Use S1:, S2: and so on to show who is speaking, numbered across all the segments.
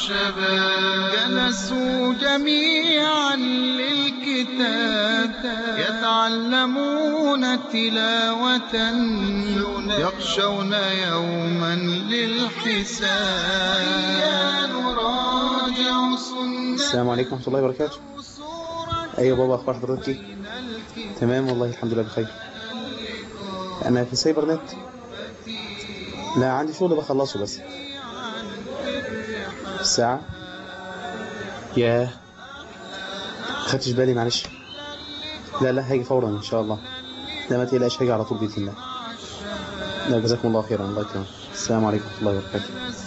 S1: الشباب جلسوا جميعا للكتاب يتعلمون تلاوة يخشون يوما للحساب نراجع سنة
S2: السلام عليكم ورحمة الله وبركاته أيوة بابا أخبار حضرتك إيه؟ تمام والله الحمد لله بخير أنا في سايبر نت لا عندي شغل بخلصه بس الساعة ياه خدتش بالي معلش لا لا هاجي فورا إن شاء الله لا ما تقلقش هاجي على طول بإذن الله لا جزاكم الله خيرا الله يكرمك السلام عليكم ورحمة الله وبركاته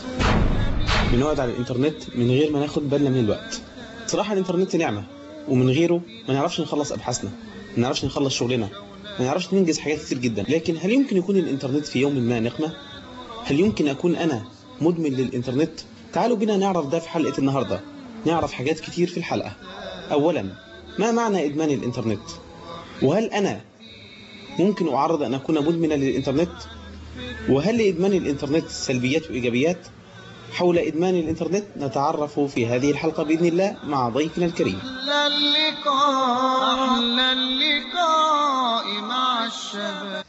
S2: بنقعد على الإنترنت من غير ما ناخد بالنا من الوقت صراحة الإنترنت نعمة ومن غيره ما نعرفش نخلص أبحاثنا ما نعرفش نخلص شغلنا ما نعرفش ننجز حاجات كتير جدا لكن هل يمكن يكون الإنترنت في يوم ما نقمة؟ هل يمكن أكون أنا مدمن للإنترنت؟ تعالوا بنا نعرف ده في حلقة النهاردة نعرف حاجات كتير في الحلقة أولا ما معنى إدمان الإنترنت؟ وهل أنا ممكن أعرض أن أكون مدمنا للإنترنت؟ وهل لإدمان الإنترنت سلبيات وإيجابيات؟ حول إدمان الإنترنت نتعرف في هذه الحلقة بإذن الله مع ضيفنا الكريم
S1: أحلى اللقاء أحلى اللقاء مع الشباب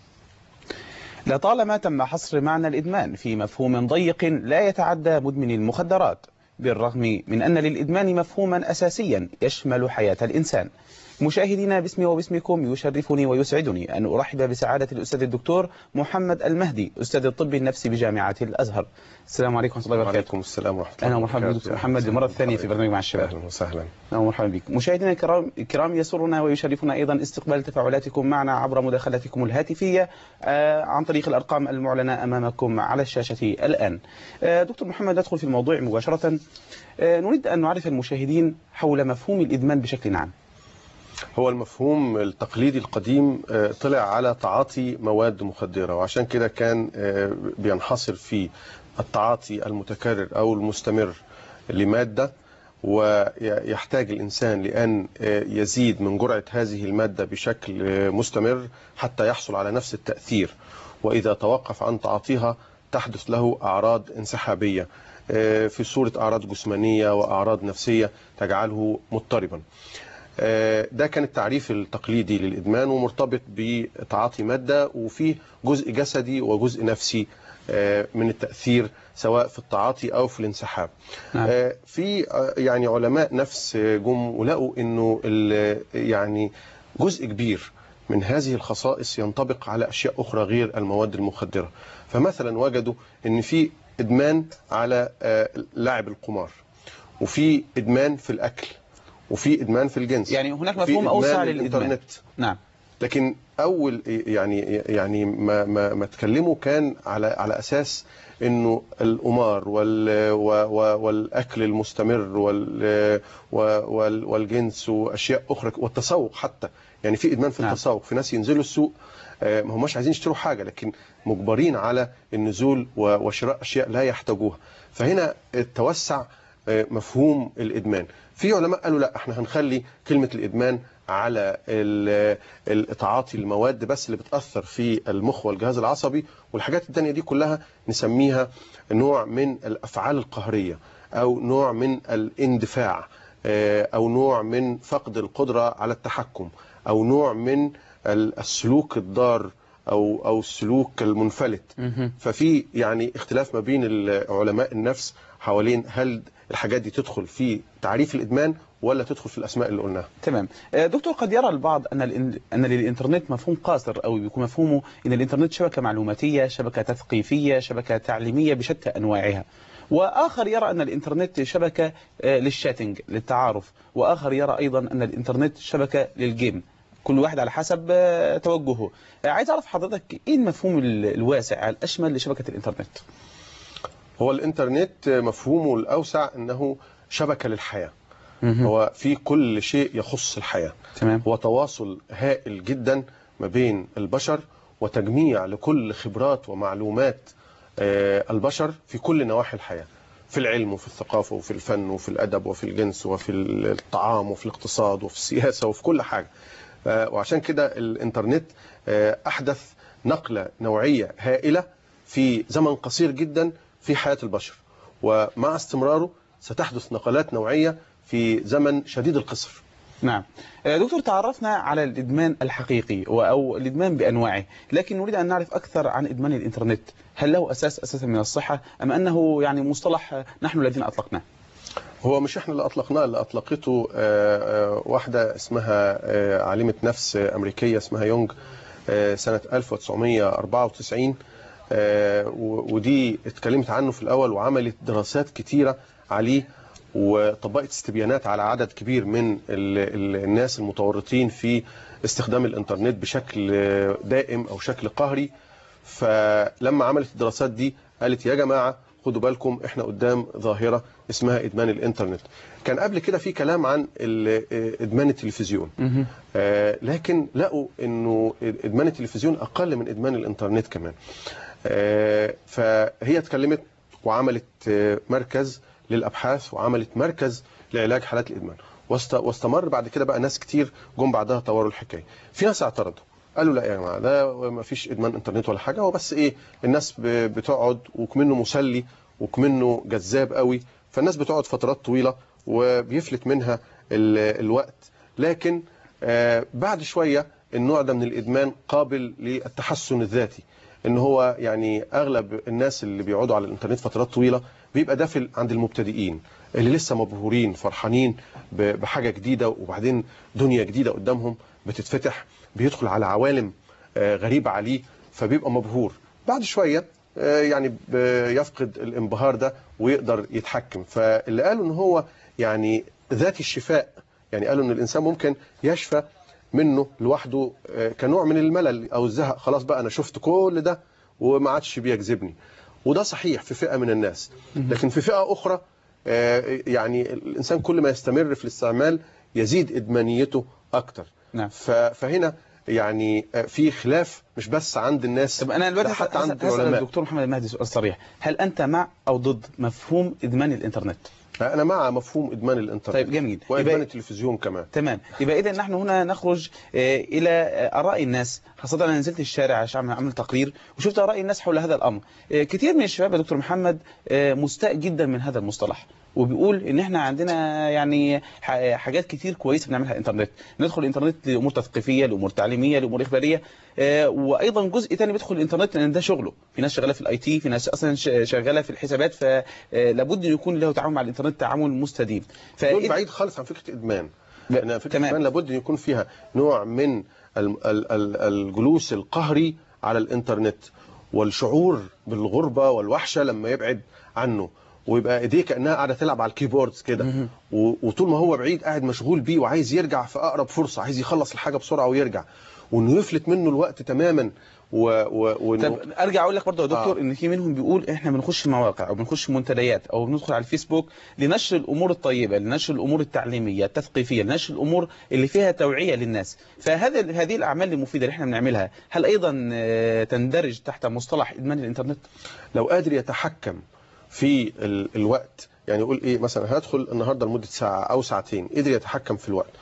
S2: لطالما تم حصر معنى الإدمان في مفهوم ضيق لا يتعدى مدمن المخدرات بالرغم من أن للإدمان مفهوما أساسيا يشمل حياة الإنسان مشاهدينا باسمي وباسمكم يشرفني ويسعدني أن أرحب بسعادة الأستاذ الدكتور محمد المهدي أستاذ الطب النفسي بجامعة الأزهر السلام عليكم ورحمة الله وبركاته
S3: وعليكم السلام ورحمة الله
S2: أهلا ومرحبا
S3: وبركاته.
S2: بدكتور محمد للمرة الثانية في برنامج مع الشباب
S3: أهلا وسهلا
S2: أهلا ومرحبا بك مشاهدينا الكرام الكرام يسرنا ويشرفنا أيضا استقبال تفاعلاتكم معنا عبر مداخلاتكم الهاتفية آه، عن طريق الأرقام المعلنة أمامكم على الشاشة الآن آه، دكتور محمد ندخل في الموضوع مباشرة آه، نريد أن نعرف المشاهدين حول مفهوم الإدمان بشكل عام
S3: هو المفهوم التقليدي القديم آه، طلع على تعاطي مواد مخدرة وعشان كده كان آه، بينحصر في التعاطي المتكرر أو المستمر لمادة ويحتاج الإنسان لأن آه، يزيد من جرعة هذه المادة بشكل آه، مستمر حتى يحصل على نفس التأثير وإذا توقف عن تعاطيها تحدث له أعراض انسحابية آه، في صورة أعراض جسمانية وأعراض نفسية تجعله مضطربا آه، ده كان التعريف التقليدي للإدمان ومرتبط بتعاطي مادة وفيه جزء جسدي وجزء نفسي آه، من التأثير سواء في التعاطي أو في الانسحاب
S2: نعم.
S3: آه، في آه، يعني علماء نفس آه، جم ولقوا أنه ال- يعني جزء كبير من هذه الخصائص ينطبق على أشياء أخرى غير المواد المخدرة فمثلا وجدوا أن في إدمان على آه، لعب القمار وفي إدمان في الأكل وفي ادمان في الجنس
S2: يعني هناك
S3: وفي
S2: مفهوم
S3: إدمان
S2: أوسع للإدمان
S3: للإنترنت.
S2: نعم
S3: لكن اول يعني يعني ما ما ما اتكلموا كان على على اساس انه القمار وال و- و- والاكل المستمر وال و- وال- والجنس واشياء اخرى والتسوق حتى يعني في ادمان في
S2: نعم.
S3: التسوق في ناس ينزلوا السوق آه، ما هماش عايزين يشتروا حاجه لكن مجبرين على النزول و- وشراء اشياء لا يحتاجوها فهنا توسع آه، مفهوم الادمان في علماء قالوا لا احنا هنخلي كلمه الادمان على ال- ال- تعاطي المواد بس اللي بتاثر في المخ والجهاز العصبي والحاجات التانية دي كلها نسميها نوع من الافعال القهريه او نوع من الاندفاع آه، او نوع من فقد القدره على التحكم او نوع من ال- السلوك الضار او او السلوك المنفلت
S2: مهم.
S3: ففي يعني اختلاف ما بين ال- علماء النفس حوالين هل الحاجات دي تدخل في تعريف الادمان ولا تدخل في الاسماء اللي قلناها
S2: تمام آه، دكتور قد يرى البعض أن الإن- أن للإنترنت مفهوم قاصر أو يكون مفهومه أن الإنترنت شبكة معلوماتية شبكة تثقيفية شبكة تعليمية بشتى أنواعها وآخر يرى أن الإنترنت شبكة آه، للشاتنج للتعارف وآخر يرى أيضا أن الإنترنت شبكة للجيم كل واحد على حسب آه، توجهه آه، عايز أعرف حضرتك إيه المفهوم ال- الواسع الأشمل لشبكة الإنترنت
S3: هو الانترنت مفهومه الاوسع انه شبكه للحياه
S2: مهم.
S3: هو في كل شيء يخص الحياه
S2: تمام
S3: هو تواصل هائل جدا ما بين البشر وتجميع لكل خبرات ومعلومات آه، البشر في كل نواحي الحياة في العلم وفي الثقافة وفي الفن وفي الأدب وفي الجنس وفي الطعام وفي الاقتصاد وفي السياسة وفي كل حاجة آه، وعشان كده الإنترنت آه، أحدث نقلة نوعية هائلة في زمن قصير جدا في حياة البشر ومع استمراره ستحدث نقلات نوعية في زمن شديد القصر
S2: نعم آه، دكتور تعرفنا على الإدمان الحقيقي و- أو الإدمان بأنواعه لكن نريد أن نعرف أكثر عن إدمان الإنترنت هل له أساس أساسا من الصحة أم أنه يعني مصطلح آه، نحن الذين أطلقناه
S3: هو مش احنا اللي اطلقناه اللي اطلقته آه، آه، واحده اسمها آه، عالمه نفس آه، امريكيه اسمها يونغ آه، سنه 1994 آه، و- ودي اتكلمت عنه في الاول وعملت دراسات كتيره عليه وطبقت استبيانات على عدد كبير من ال- ال- الناس المتورطين في استخدام الانترنت بشكل آه، دائم او شكل قهري فلما عملت الدراسات دي قالت يا جماعه خدوا بالكم احنا قدام ظاهره اسمها ادمان الانترنت كان قبل كده في كلام عن ال- ادمان التلفزيون آه، لكن لقوا انه ادمان التلفزيون اقل من ادمان الانترنت كمان آه، فهي اتكلمت وعملت آه، مركز للابحاث وعملت مركز لعلاج حالات الادمان واست- واستمر بعد كده بقى ناس كتير جم بعدها طوروا الحكايه في ناس اعترضوا قالوا لا يا جماعه ده ما فيش ادمان انترنت ولا حاجه هو بس ايه الناس ب- بتقعد وكمنه مسلي وكمنه جذاب قوي فالناس بتقعد فترات طويله وبيفلت منها ال- الوقت لكن آه، بعد شويه النوع ده من الادمان قابل للتحسن الذاتي ان هو يعني اغلب الناس اللي بيقعدوا على الانترنت فترات طويله بيبقى ده في عند المبتدئين اللي لسه مبهورين فرحانين ب- بحاجه جديده وبعدين دنيا جديده قدامهم بتتفتح بيدخل على عوالم آه، غريبه عليه فبيبقى مبهور بعد شويه آه، يعني بيفقد الانبهار ده ويقدر يتحكم فاللي قالوا ان هو يعني ذات الشفاء يعني قالوا ان الانسان ممكن يشفى منه لوحده آه، كنوع من الملل او الزهق خلاص بقى انا شفت كل ده وما عادش بيجذبني وده صحيح في فئه من الناس لكن في فئه اخرى آه، يعني الانسان كل ما يستمر في الاستعمال يزيد ادمانيته اكتر
S2: نعم
S3: ف- فهنا يعني آه، في خلاف مش بس عند الناس
S2: طب أنا
S3: ده
S2: دلوقتي
S3: حتى
S2: هسأل
S3: عند
S2: هسأل
S3: العلماء
S2: الدكتور محمد المهدي سؤال صريح هل أنت مع أو ضد مفهوم إدمان الإنترنت
S3: انا مع مفهوم ادمان الانترنت
S2: طيب جميل
S3: وادمان
S2: يبقى-
S3: التلفزيون كمان
S2: تمام يبقى اذا نحن هنا نخرج آه، الى آه، اراء الناس خاصه انا نزلت الشارع عشان اعمل تقرير وشفت اراء الناس حول هذا الامر آه، كتير من الشباب يا دكتور محمد آه، مستاء جدا من هذا المصطلح وبيقول ان احنا عندنا يعني ح- حاجات كتير كويسه بنعملها على الانترنت ندخل الانترنت لامور تثقيفيه لامور تعليميه لامور اخباريه آه، وايضا جزء تاني بيدخل الانترنت لان ده شغله في ناس شغاله في الاي تي في ناس اصلا ش- شغاله في الحسابات فلابد ان يكون له تعامل مع الانترنت تعامل مستديم
S3: دول
S2: فإذا-
S3: بعيد خالص عن فكره ادمان
S2: ب-
S3: لان فكره
S2: تمام.
S3: الادمان لابد ان يكون فيها نوع من ال- ال- ال- الجلوس القهري على الانترنت والشعور بالغربه والوحشه لما يبعد عنه ويبقى ايديه كانها قاعده تلعب على الكيبوردز كده و- وطول ما هو بعيد قاعد مشغول بيه وعايز يرجع في اقرب فرصه عايز يخلص الحاجه بسرعه ويرجع وانه يفلت منه الوقت تماما و... و... وانه
S2: طب ارجع اقول لك برضه يا دكتور
S3: آه.
S2: ان في منهم بيقول احنا بنخش مواقع او بنخش منتديات او بندخل على الفيسبوك لنشر الامور الطيبه لنشر الامور التعليميه التثقيفيه لنشر الامور اللي فيها توعيه للناس فهذا هذه الاعمال المفيده اللي احنا بنعملها هل ايضا آه، تندرج تحت مصطلح ادمان الانترنت
S3: لو قادر يتحكم في ال- الوقت يعني يقول ايه مثلا هدخل النهارده لمده ساعه او ساعتين قدر يتحكم في الوقت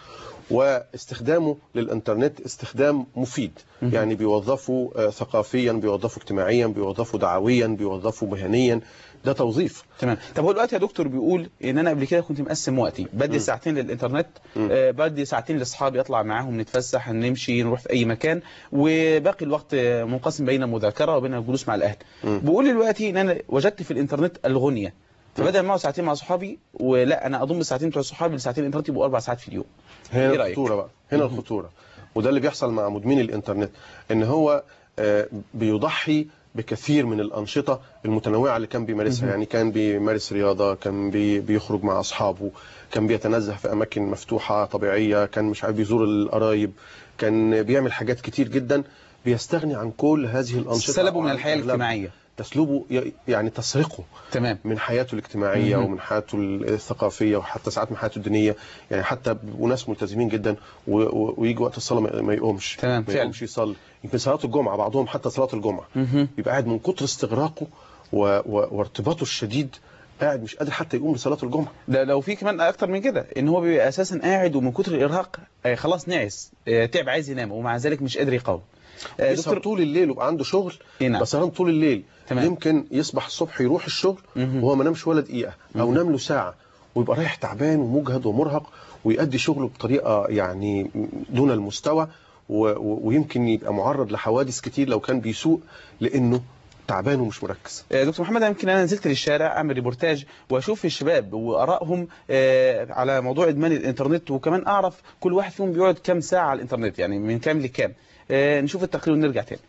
S3: واستخدامه للانترنت استخدام مفيد يعني بيوظفه آه، ثقافيا بيوظفه اجتماعيا بيوظفه دعويا بيوظفه مهنيا ده توظيف
S2: تمام طب هو دلوقتي يا دكتور بيقول ان انا قبل كده كنت مقسم وقتي بدي ساعتين للانترنت
S3: مم.
S2: آه بدي ساعتين لاصحابي اطلع معاهم نتفسح نمشي نروح في اي مكان وباقي الوقت آه، منقسم بين المذاكره وبين الجلوس مع الاهل
S3: مم.
S2: بيقول دلوقتي ان انا وجدت في الانترنت الغنيه فبدل ما اقعد ساعتين مع صحابي ولا انا اضم الساعتين بتوع صحابي لساعتين الانترنت يبقوا اربع ساعات في اليوم
S3: هنا
S2: إيه رأيك؟
S3: الخطوره بقى هنا الخطوره وده اللي بيحصل مع مدمني الانترنت ان هو آه، بيضحي بكثير من الانشطه المتنوعه اللي كان بيمارسها يعني كان بيمارس رياضه كان بي بيخرج مع اصحابه كان بيتنزه في اماكن مفتوحه طبيعيه كان مش عارف بيزور القرايب كان بيعمل حاجات كتير جدا بيستغني عن كل هذه الانشطه
S2: سلبوا من
S3: وعن
S2: الحياه
S3: أغلبها.
S2: الاجتماعيه
S3: تسلبه ي- يعني تسرقه
S2: تمام
S3: من حياته الاجتماعيه
S2: مهم.
S3: ومن حياته الثقافيه وحتى ساعات من حياته الدينيه يعني حتى بيبقوا ناس ملتزمين جدا و- و- ويجي وقت الصلاه ما ما يقومش
S2: تمام،
S3: ما
S2: فعلا.
S3: يقومش يصلي يمكن صلاه الجمعه بعضهم حتى صلاه الجمعه
S2: مهم.
S3: يبقى قاعد من كتر استغراقه و... و... وارتباطه الشديد قاعد مش قادر حتى يقوم لصلاه الجمعه
S2: ده لو في كمان اكتر من كده ان هو بيبقى اساسا قاعد ومن كتر الارهاق آه، خلاص نعس آه، تعب عايز ينام ومع ذلك مش قادر يقاوم آه،
S3: يسهر طول الليل ويبقى عنده شغل
S2: إيه نعم.
S3: بس سهران طول الليل
S2: تمام.
S3: يمكن يصبح الصبح يروح الشغل
S2: مهم.
S3: وهو ما نامش ولا دقيقه او نام له ساعه ويبقى رايح تعبان ومجهد ومرهق ويؤدي شغله بطريقه يعني دون المستوى و- و- ويمكن يبقى معرض لحوادث كتير لو كان بيسوق لانه تعبان ومش مركز
S2: آه، دكتور محمد يمكن انا نزلت للشارع اعمل ريبورتاج واشوف الشباب وارائهم آه، على موضوع ادمان الانترنت وكمان اعرف كل واحد فيهم بيقعد كام ساعه على الانترنت يعني من كام لكام آه، نشوف التقرير ونرجع تاني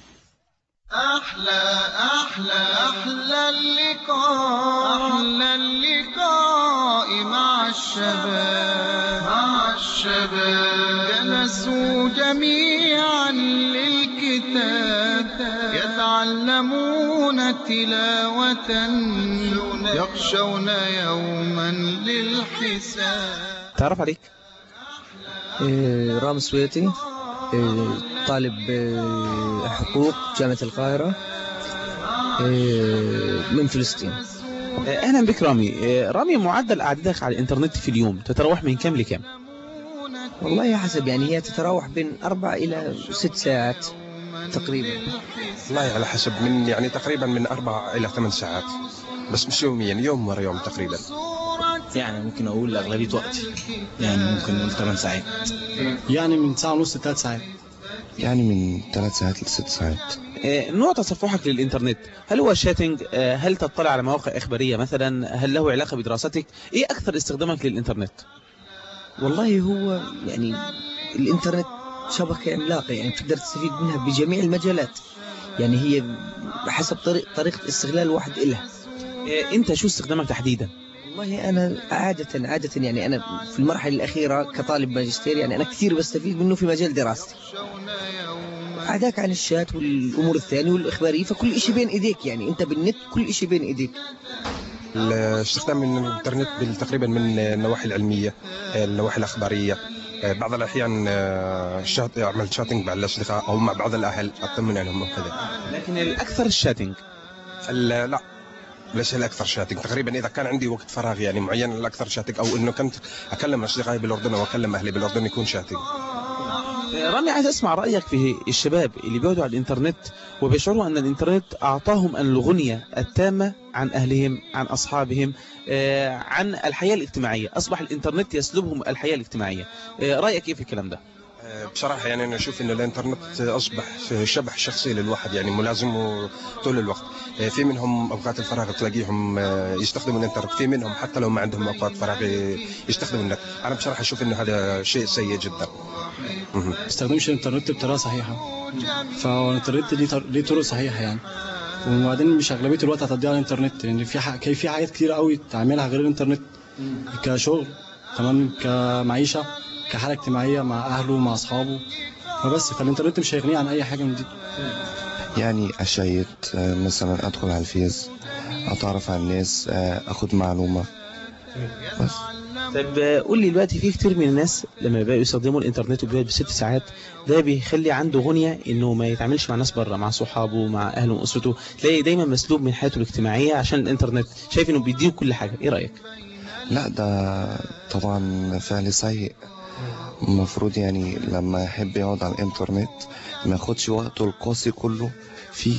S1: أحلى أحلى أحلى اللقاء أحلى اللقاء مع الشباب مع الشباب جلسوا جميعا للكتاب يتعلمون تلاوة يخشون يوما للحساب
S2: تعرف عليك
S4: آه، رام سويتي آه، طالب آه، حقوق جامعة القاهرة آه، من فلسطين
S2: آه، اهلا بك رامي آه، رامي معدل قعدتك على الانترنت في اليوم تتراوح من كام لكام
S4: والله حسب يعني هي تتراوح بين أربع إلى ست ساعات تقريبا
S5: والله على حسب من يعني تقريبا من أربع إلى ثمان ساعات بس مش يوميا يوم ورا يوم تقريبا
S6: يعني ممكن اقول اغلبيه وقتي يعني ممكن نقول 8 ساعات
S7: يعني من ساعة ونص لثلاث ساعات
S5: يعني من ثلاث ساعات لست ساعات
S2: آه، نوع تصفحك للإنترنت هل هو شاتنج آه، هل تطلع على مواقع إخبارية مثلا هل له علاقة بدراستك إيه أكثر استخدامك للإنترنت
S4: والله هو يعني الإنترنت شبكة عملاقة يعني تقدر تستفيد منها بجميع المجالات يعني هي حسب طريق طريقة استغلال الواحد إلها
S2: آه، أنت شو استخدامك تحديدا
S4: والله أنا عادة عادة يعني أنا في المرحلة الأخيرة كطالب ماجستير يعني أنا كثير بستفيد منه في مجال دراستي عداك عن الشات والأمور الثانية والإخبارية فكل شيء بين إيديك يعني أنت بالنت كل شيء بين إيديك
S5: الاستخدام من الانترنت بال- تقريبا من النواحي العلمية النواحي الأخبارية بعض الأحيان آه، شات أعمل شاتنج مع الأصدقاء أو مع بعض الأهل أطمن عنهم وكذا
S2: لكن الأكثر الشاتنج
S5: ال- لا ليس الاكثر شاتنج تقريبا اذا كان عندي وقت فراغ يعني معين الاكثر شاتنج او انه كنت اكلم اصدقائي بالاردن او اكلم اهلي بالاردن يكون شاتنج
S2: آه، رامي عايز أسمع رأيك في الشباب اللي بيقعدوا على الإنترنت وبيشعروا أن الإنترنت أعطاهم الغنية التامة عن أهلهم عن أصحابهم آه، عن الحياة الاجتماعية أصبح الإنترنت يسلبهم الحياة الاجتماعية آه، رأيك إيه في الكلام ده
S5: آه، بصراحه يعني انا اشوف انه الانترنت اصبح شبح شخصي للواحد يعني ملازمه طول الوقت آه، في منهم اوقات الفراغ تلاقيهم آه، يستخدموا الانترنت في منهم حتى لو ما عندهم اوقات فراغ ي- يستخدموا النت انا بصراحه اشوف انه هذا شيء سيء جدا مهم.
S7: ما استخدمش الانترنت بطريقة صحيحة فالانترنت ليه طر- ليه طرق صحيحة يعني وبعدين مش اغلبية الوقت هتضيع على الانترنت لان في ح... كي- في حاجات كتير قوي تعملها غير الانترنت كشغل تمام كمعيشة كحالة اجتماعية مع اهله مع اصحابه فبس فالانترنت مش هيغنيه عن اي حاجة من دي
S8: يعني أشيت آه، مثلا أدخل على الفيس أتعرف على الناس آه، أخد معلومة بس
S2: طب آه، قول لي دلوقتي في كتير من الناس لما بقوا يستخدموا الانترنت وبيقعد بست ساعات ده بيخلي عنده غنية انه ما يتعاملش مع ناس بره مع صحابه مع اهله واسرته تلاقي دايما مسلوب من حياته الاجتماعية عشان الانترنت شايف انه بيديه كل حاجة ايه رأيك
S8: لا ده طبعا فعل سيء المفروض يعني لما يحب يقعد على الإنترنت ما ياخدش وقته القاسي كله فيه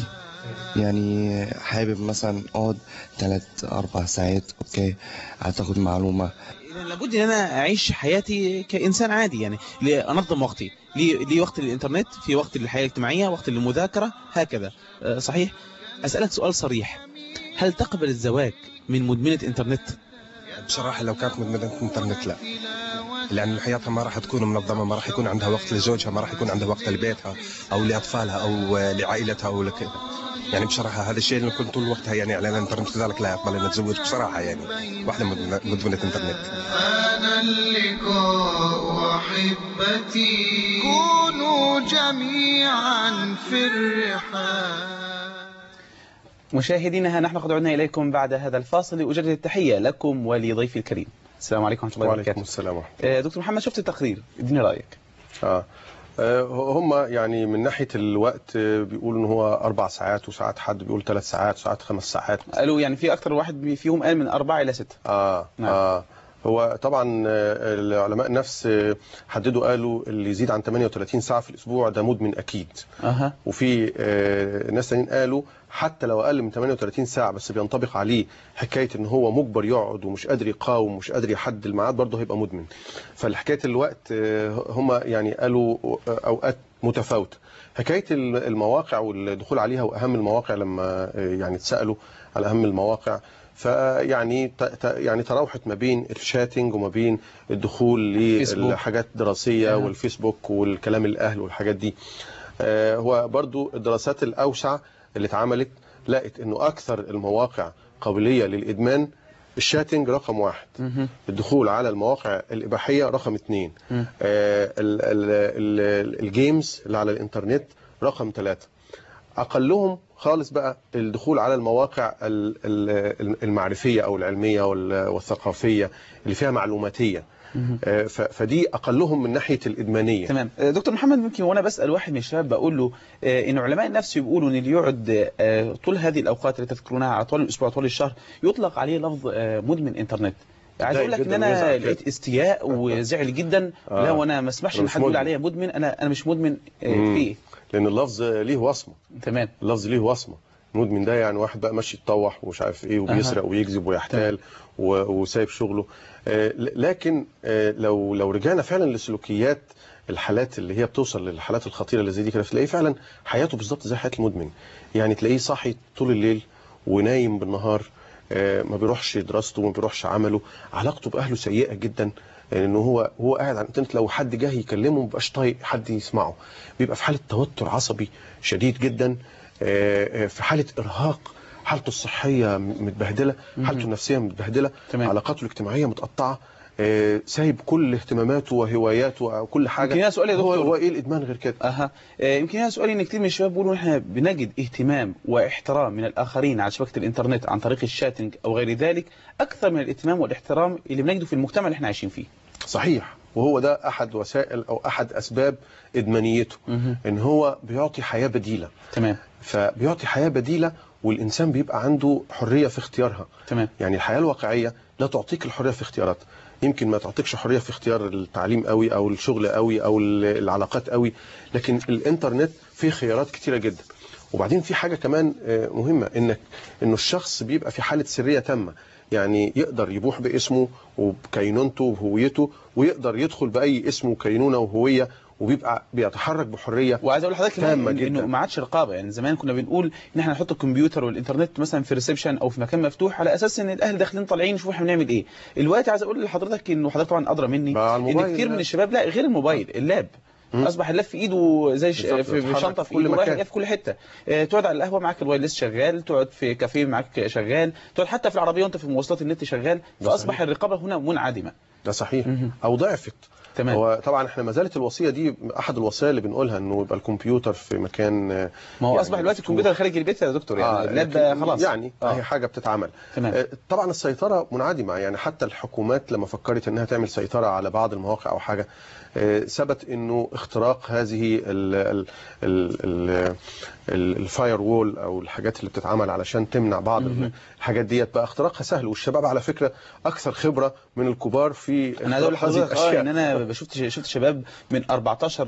S8: يعني حابب مثلا اقعد ثلاث أربع ساعات أوكي هتاخد معلومة
S2: إذا لابد ان انا اعيش حياتي كانسان عادي يعني لي- انظم وقتي لي, لي وقت للانترنت في وقت للحياة الاجتماعية وقت للمذاكرة هكذا آه، صحيح اسألك سؤال صريح هل تقبل الزواج من مدمنة انترنت
S5: بصراحه لو كانت مدمنه انترنت لا لان حياتها ما راح تكون منظمه ما راح يكون عندها وقت لزوجها ما راح يكون عندها وقت لبيتها او لاطفالها او لعائلتها او لك يعني بصراحه هذا الشيء اللي كنت طول وقتها يعني على الانترنت لذلك لا اقبل ان اتزوج بصراحه يعني واحده مدمنه مدمنة انترنت
S1: أنا اللقاء أحبتي كونوا جميعا في الرحاب
S2: مشاهدينا نحن قد عدنا إليكم بعد هذا الفاصل لأجدد التحية لكم ولضيفي الكريم السلام عليكم ورحمة الله
S3: وعليكم
S2: وبركاته
S3: السلام ورحمة
S2: آه، دكتور محمد شفت التقرير اديني رأيك
S3: آه. آه، هم يعني من ناحية الوقت آه، بيقولوا ان هو أربع ساعات وساعات حد بيقول ثلاث ساعات وساعات خمس ساعات
S2: قالوا يعني في أكثر واحد فيهم قال من أربعة إلى ستة
S3: آه
S2: نعم.
S3: آه هو طبعا آه، العلماء النفس آه، حددوا قالوا اللي يزيد عن 38 ساعة في الأسبوع ده مدمن أكيد
S2: أها
S3: وفي آه، ناس تانيين قالوا حتى لو اقل من 38 ساعه بس بينطبق عليه حكايه ان هو مجبر يقعد ومش قادر يقاوم ومش قادر يحدد الميعاد برضه هيبقى مدمن فالحكايه الوقت آه، هم يعني قالوا آه، اوقات متفاوته حكايه المواقع والدخول عليها واهم المواقع لما آه، يعني اتسالوا على اهم المواقع فيعني ت- ت- يعني تراوحت ما بين الشاتنج وما بين الدخول
S9: فيسبوك.
S3: لحاجات دراسيه
S9: آه.
S3: والفيسبوك والكلام الاهل والحاجات دي آه، هو برضو الدراسات الاوسع اللي اتعملت لقت انه اكثر المواقع قابليه للادمان الشاتنج رقم واحد
S9: مهم.
S3: الدخول على المواقع الاباحيه رقم اثنين
S9: مم.
S3: آه، ال- ال- ال- الجيمز اللي على الانترنت رقم ثلاثة اقلهم خالص بقى الدخول على المواقع ال- ال- المعرفيه او العلميه وال- والثقافيه اللي فيها معلوماتيه
S9: مهم.
S3: آه، ف- فدي اقلهم من ناحيه الادمانيه
S9: تمام آه، دكتور محمد ممكن وانا بسال واحد من الشباب بقول له آه، ان علماء النفس بيقولوا ان اللي يقعد آه، طول هذه الاوقات اللي تذكرونها على طول الاسبوع طول الشهر يطلق عليه لفظ آه، مدمن انترنت عايز
S3: ضايق
S9: اقول لك ان
S3: جداً
S9: انا
S3: ويزعل كده.
S9: لقيت استياء وزعل جدا
S3: آه.
S9: لا وانا ما اسمحش
S3: أنا
S9: ان
S3: مش
S9: حد يقول
S3: مدمن.
S9: عليا مدمن انا انا مش مدمن آه،
S3: مم.
S9: في ايه
S3: لان اللفظ ليه وصمه
S9: تمام
S3: اللفظ ليه وصمه مدمن ده يعني واحد بقى ماشي يتطوح ومش عارف ايه وبيسرق ويكذب ويحتال و- وسايب شغله آه، ل- لكن آه، لو لو رجعنا فعلا لسلوكيات الحالات اللي هي بتوصل للحالات الخطيره اللي زي دي كده تلاقيه فعلا حياته بالظبط زي حياه المدمن يعني تلاقيه صاحي طول الليل ونايم بالنهار آه، ما بيروحش دراسته ما بيروحش عمله علاقته باهله سيئه جدا لانه هو هو قاعد على الانترنت لو حد جه يكلمه ما بيبقاش طايق حد يسمعه بيبقى في حاله توتر عصبي شديد جدا آه، آه، في حاله ارهاق حالته الصحيه م- متبهدله حالته النفسيه متبهدله
S9: تمام.
S3: علاقاته الاجتماعيه متقطعه آه، سايب كل اهتماماته وهواياته وكل حاجه
S9: يمكن هنا سؤال يا
S3: هو
S9: دكتور.
S3: هو ايه الادمان غير كده
S9: اها آه، يمكن هنا سؤالي ان كثير من الشباب بيقولوا احنا بنجد اهتمام واحترام من الاخرين على شبكه الانترنت عن طريق الشاتنج او غير ذلك اكثر من الاهتمام والاحترام اللي بنجده في المجتمع اللي احنا عايشين فيه
S3: صحيح وهو ده احد وسائل او احد اسباب ادمانيته
S9: مهم.
S3: ان هو بيعطي حياه بديله
S9: تمام
S3: فبيعطي حياه بديله والانسان بيبقى عنده حريه في اختيارها
S9: تمام
S3: يعني الحياه الواقعيه لا تعطيك الحريه في اختياراتها يمكن ما تعطيكش حريه في اختيار التعليم قوي او الشغل قوي او ال- العلاقات قوي لكن الانترنت فيه خيارات كتيره جدا وبعدين في حاجه كمان آه، مهمه انك انه الشخص بيبقى في حاله سريه تامه يعني يقدر يبوح باسمه وبكينونته وهويته ويقدر يدخل باي اسم وكينونه وهويه وبيبقى بيتحرك بحريه
S9: وعايز اقول لحضرتك كمان
S3: تامة
S9: إن-
S3: جداً.
S9: انه ما عادش رقابه يعني زمان كنا بنقول ان احنا نحط الكمبيوتر والانترنت مثلا في ريسبشن او في مكان مفتوح على اساس ان الاهل داخلين طالعين يشوفوا احنا بنعمل ايه الوقت عايز اقول لحضرتك انه حضرتك طبعا ادرى مني
S3: بقى على
S9: ان
S3: الموبايل
S9: كتير من
S3: لا.
S9: الشباب لا غير الموبايل اللاب
S3: مم.
S9: اصبح اللاب في ايده زي ش...
S3: بالظبط،
S9: في
S3: بيتحرك
S9: شنطه
S3: في
S9: في
S3: كل
S9: ايده رايح
S3: مكان.
S9: جاي في كل حته آه، تقعد على القهوه معاك الوايرلس شغال تقعد في كافيه معاك شغال تقعد حتى في العربيه وانت في مواصلات النت شغال
S3: ده
S9: فاصبح
S3: صحيح.
S9: الرقابه هنا منعدمه
S3: ده صحيح
S9: مهم.
S3: او ضعفت
S9: تمام
S3: هو طبعا احنا ما زالت الوصيه دي احد الوصايا اللي بنقولها انه يبقى الكمبيوتر في مكان آه،
S9: ما هو
S3: يعني
S9: اصبح دلوقتي
S3: مفتوح.
S9: الكمبيوتر خارج البيت يا دكتور يعني
S3: آه،
S9: اللاب
S3: لكن
S9: خلاص
S3: يعني
S9: آه.
S3: هي حاجه بتتعمل
S9: تمام
S3: آه، طبعا السيطره منعدمه يعني حتى الحكومات لما فكرت انها تعمل سيطره على بعض المواقع او حاجه آه، ثبت انه اختراق هذه ال- ال- ال- ال- ال- الفاير وول او الحاجات اللي بتتعمل علشان تمنع بعض
S9: مهم.
S3: الحاجات ديت بقى اختراقها سهل والشباب على فكره اكثر خبره من الكبار في
S9: انا عايز اقول
S3: اختراق هذه
S9: لحضرتك اه
S3: الاشياء
S9: ان انا شفت شفت شباب من 14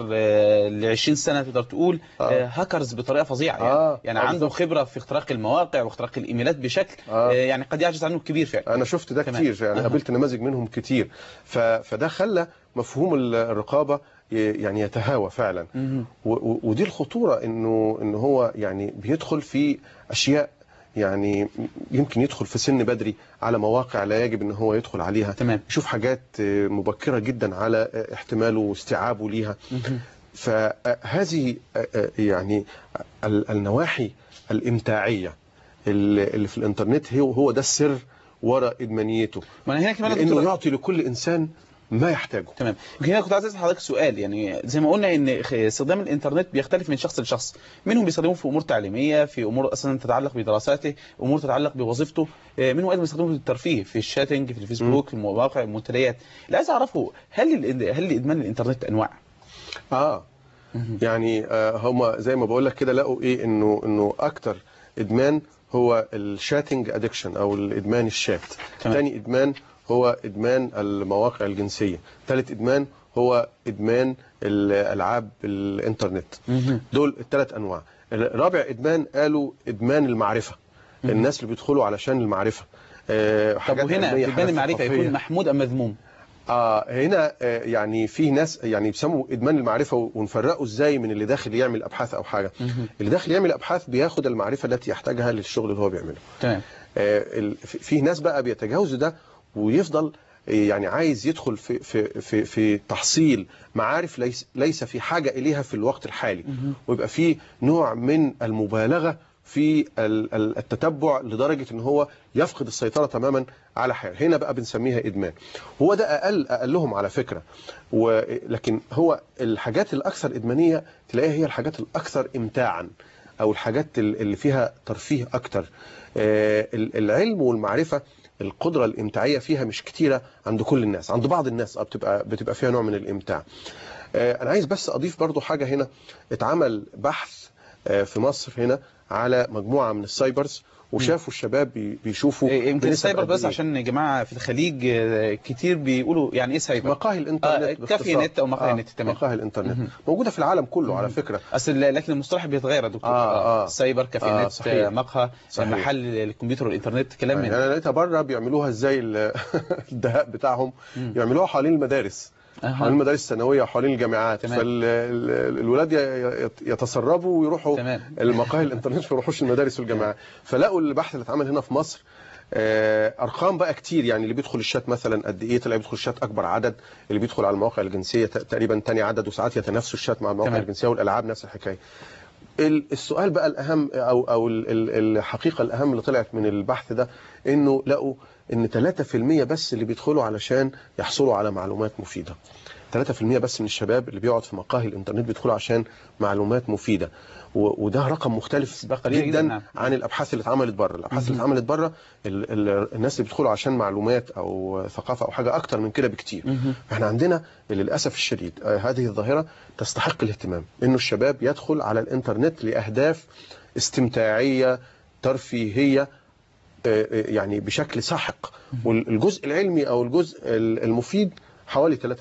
S9: ل 20 سنه تقدر تقول
S3: آه.
S9: آه، هاكرز بطريقه فظيعه يعني,
S3: آه،
S9: يعني
S3: آه،
S9: عنده
S3: بالظبط.
S9: خبره في اختراق المواقع واختراق الايميلات بشكل
S3: آه.
S9: آه. يعني قد يعجز عنه الكبير فعلا
S3: انا شفت ده
S9: تمام.
S3: كتير يعني
S9: أها.
S3: قابلت نماذج منهم كتير ف... فده خلى مفهوم ال- الرقابه ي- يعني يتهاوى فعلا
S9: مهم.
S3: و... و... ودي الخطوره انه ان هو يعني بيدخل في اشياء يعني يمكن يدخل في سن بدري على مواقع لا يجب ان هو يدخل عليها
S9: تمام
S3: يشوف حاجات آه، مبكره جدا على آه، احتماله واستيعابه ليها
S9: مهم.
S3: فهذه آه، آه، يعني ال- النواحي الامتاعيه اللي اللي في الانترنت هو هو ده السر وراء ادمانيته
S9: ما انا هنا كمان يا
S3: لانه
S9: دكتور
S3: يعطي لكل انسان ما يحتاجه
S9: تمام يمكن هنا كنت عايز اسال حضرتك سؤال يعني زي ما قلنا ان خ- استخدام الانترنت بيختلف من شخص لشخص منهم بيستخدموه في امور تعليميه في امور اصلا تتعلق بدراساته امور تتعلق بوظيفته آه، منهم ايضا بيستخدموه في الترفيه في الشاتنج في الفيسبوك في المواقع المنتديات اللي عايز اعرفه هل ال- هل ادمان الانترنت انواع
S3: اه يعني آه هم زي ما بقول لك كده لقوا ايه انه انه اكتر ادمان هو الشاتنج ادكشن او الادمان الشات
S9: تمام.
S3: ثاني ادمان هو ادمان المواقع الجنسيه ثالث ادمان هو ادمان الالعاب الانترنت
S9: مهم.
S3: دول الثلاث انواع رابع ادمان قالوا ادمان المعرفه الناس اللي بيدخلوا علشان المعرفه آه،
S9: طب
S3: حاجات
S9: وهنا
S3: علمية،
S9: في بين
S3: حاجات
S9: المعرفة
S3: ثقافية.
S9: يكون محمود أم مذموم
S3: اه هنا آه، يعني في ناس يعني بيسموا ادمان المعرفه ونفرقه ازاي من اللي داخل يعمل ابحاث او حاجه اللي داخل يعمل ابحاث بياخد المعرفه التي يحتاجها للشغل اللي هو بيعمله
S9: تمام
S3: آه، ال- في في ناس بقى بيتجاوزوا ده ويفضل آه، يعني عايز يدخل في في في في تحصيل معارف ليس ليس في حاجه اليها في الوقت الحالي ويبقى في نوع من المبالغه في ال- ال- التتبع لدرجه ان هو يفقد السيطره تماما على حاجه هنا بقى بنسميها ادمان هو ده اقل اقلهم على فكره ولكن هو الحاجات الاكثر ادمانيه تلاقيها هي الحاجات الاكثر امتاعا او الحاجات ال- اللي فيها ترفيه اكتر آه، ال- العلم والمعرفه القدره الامتاعيه فيها مش كتيره عند كل الناس عند بعض الناس اه بتبقى بتبقى فيها نوع من الامتاع آه، انا عايز بس اضيف برضو حاجه هنا اتعمل بحث آه، في مصر هنا على مجموعه من السايبرز وشافوا الشباب بي- بيشوفوا
S9: إيه، يمكن
S3: بنسب
S9: السايبر
S3: قد
S9: بس
S3: إيه.
S9: عشان يا جماعة في الخليج آه، كتير بيقولوا يعني إيه سايبر
S3: مقاهي الانترنت
S9: آه،
S3: باختصار.
S9: كافي نت أو مقاهي نت تمام
S3: مقاهي الانترنت موجوده في العالم كله على فكره
S9: اصل لكن المصطلح بيتغير يا دكتور
S3: آه، آه.
S9: سايبر كافي
S3: آه،
S9: نت
S3: صحيح.
S9: آه، مقهى
S3: صحيح.
S9: محل الكمبيوتر والانترنت كلام من
S3: يعني انا لقيتها بره بيعملوها ازاي ال- الدهاء بتاعهم يعملوها حوالين المدارس
S9: أها.
S3: حوالين المدارس الثانويه وحوالين الجامعات
S9: تمام.
S3: فالولاد يتسربوا ويروحوا
S9: تمام.
S3: المقاهي الانترنت ما يروحوش المدارس والجامعات فلقوا البحث اللي اتعمل هنا في مصر آه، ارقام بقى كتير يعني اللي بيدخل الشات مثلا قد ايه طلع بيدخل الشات اكبر عدد اللي بيدخل على المواقع الجنسيه ت- تقريبا تاني عدد وساعات يتنافسوا الشات مع المواقع
S9: تمام.
S3: الجنسيه والالعاب نفس الحكايه ال- السؤال بقى الاهم او او ال- ال- الحقيقه الاهم اللي طلعت من البحث ده انه لقوا ان 3% بس اللي بيدخلوا علشان يحصلوا على معلومات مفيده 3% بس من الشباب اللي بيقعد في مقاهي الانترنت بيدخلوا عشان معلومات مفيده و- وده رقم مختلف
S9: ده قليل
S3: جدا,
S9: جداً، نعم.
S3: عن الابحاث اللي اتعملت بره الابحاث اللي اتعملت بره ال- ال- الناس اللي بيدخلوا عشان معلومات او ثقافه او حاجه اكتر من كده بكتير احنا عندنا للاسف الشديد آه، هذه الظاهره تستحق الاهتمام انه الشباب يدخل على الانترنت لاهداف استمتاعيه ترفيهيه آه، آه، يعني بشكل ساحق والجزء العلمي او الجزء ال- المفيد حوالي 3%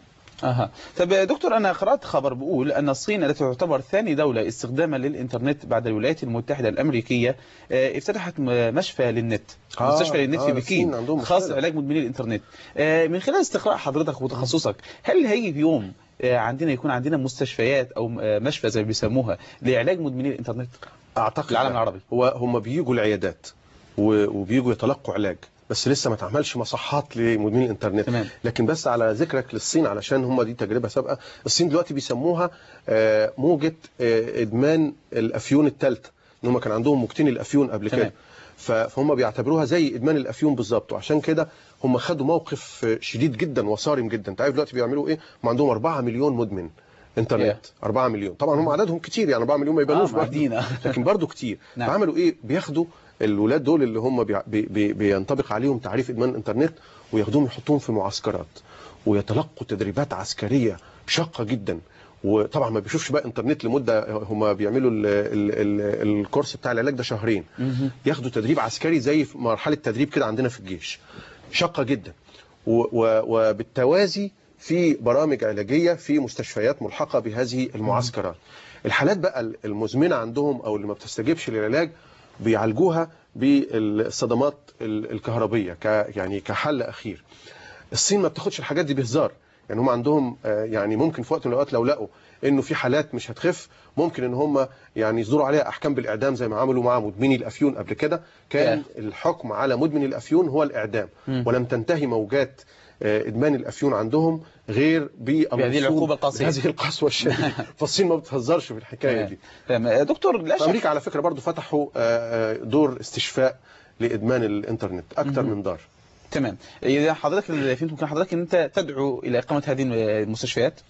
S9: اها طب يا دكتور انا قرات خبر بيقول ان الصين التي تعتبر ثاني دوله استخداما للانترنت بعد الولايات المتحده الامريكيه آه، افتتحت م- مشفى للنت
S3: آه،
S9: مستشفى للنت
S3: آه،
S9: في
S3: الصين
S9: بكين
S3: عندهم
S9: خاص
S3: مشكلة.
S9: بعلاج مدمني الانترنت آه، من خلال استقراء حضرتك وتخصصك هل هيجي في يوم آه، عندنا يكون عندنا مستشفيات او آه، مشفى زي ما بيسموها لعلاج مدمني الانترنت
S3: اعتقد
S9: العالم
S3: لا.
S9: العربي.
S3: هو هم بيجوا العيادات و- وبيجوا يتلقوا علاج بس لسه ما اتعملش مصحات لمدمنين الانترنت
S9: تمام.
S3: لكن بس على ذكرك للصين علشان هم دي تجربه سابقه الصين دلوقتي بيسموها آه، موجه آه، ادمان الافيون الثالثه ان هم كان عندهم موجتين الافيون قبل
S9: تمام.
S3: كده ف- فهم بيعتبروها زي ادمان الافيون بالظبط وعشان كده هم خدوا موقف آه، شديد جدا وصارم جدا انت عارف دلوقتي بيعملوا ايه هم عندهم 4 مليون مدمن انترنت 4 مليون طبعا هم عددهم كتير يعني 4 مليون ما يبانوش
S9: آه،
S3: برضه.
S9: معدين، آه.
S3: لكن برضه كتير
S9: نعم.
S3: فعملوا ايه بياخدوا الولاد دول اللي هم بي بي بي بينطبق عليهم تعريف ادمان الانترنت وياخدوهم يحطوهم في معسكرات ويتلقوا تدريبات عسكريه شاقه جدا وطبعا ما بيشوفش بقى انترنت لمده هم بيعملوا ال ال ال الكورس بتاع العلاج ده شهرين ياخدوا تدريب عسكري زي في مرحله تدريب كده عندنا في الجيش شاقه جدا و- و- وبالتوازي في برامج علاجيه في مستشفيات ملحقه بهذه المعسكرات الحالات بقى المزمنه عندهم او اللي ما بتستجيبش للعلاج بيعالجوها بالصدمات ال- الكهربيه ك يعني كحل اخير الصين ما بتاخدش الحاجات دي بهزار يعني هم عندهم آه، يعني ممكن في وقت من الاوقات لو لقوا انه في حالات مش هتخف ممكن ان هم يعني يصدروا عليها احكام بالاعدام زي ما عملوا مع مدمني الافيون قبل كده كان الحكم على مدمن الافيون هو الاعدام
S9: مم.
S3: ولم تنتهي موجات آه، ادمان الافيون عندهم غير
S9: بهذه العقوبة القاسية.
S3: بهذه القسوه الشديده فالصين ما بتهزرش في الحكايه دي
S9: تمام آه، دكتور لا
S3: في
S9: شك
S3: امريكا على فكره برضو فتحوا آه، آه، دور استشفاء لادمان الانترنت اكتر
S9: مهم.
S3: من دار
S9: تمام اذا حضرتك اللي فهمت من حضرتك ان انت تدعو الى اقامه هذه المستشفيات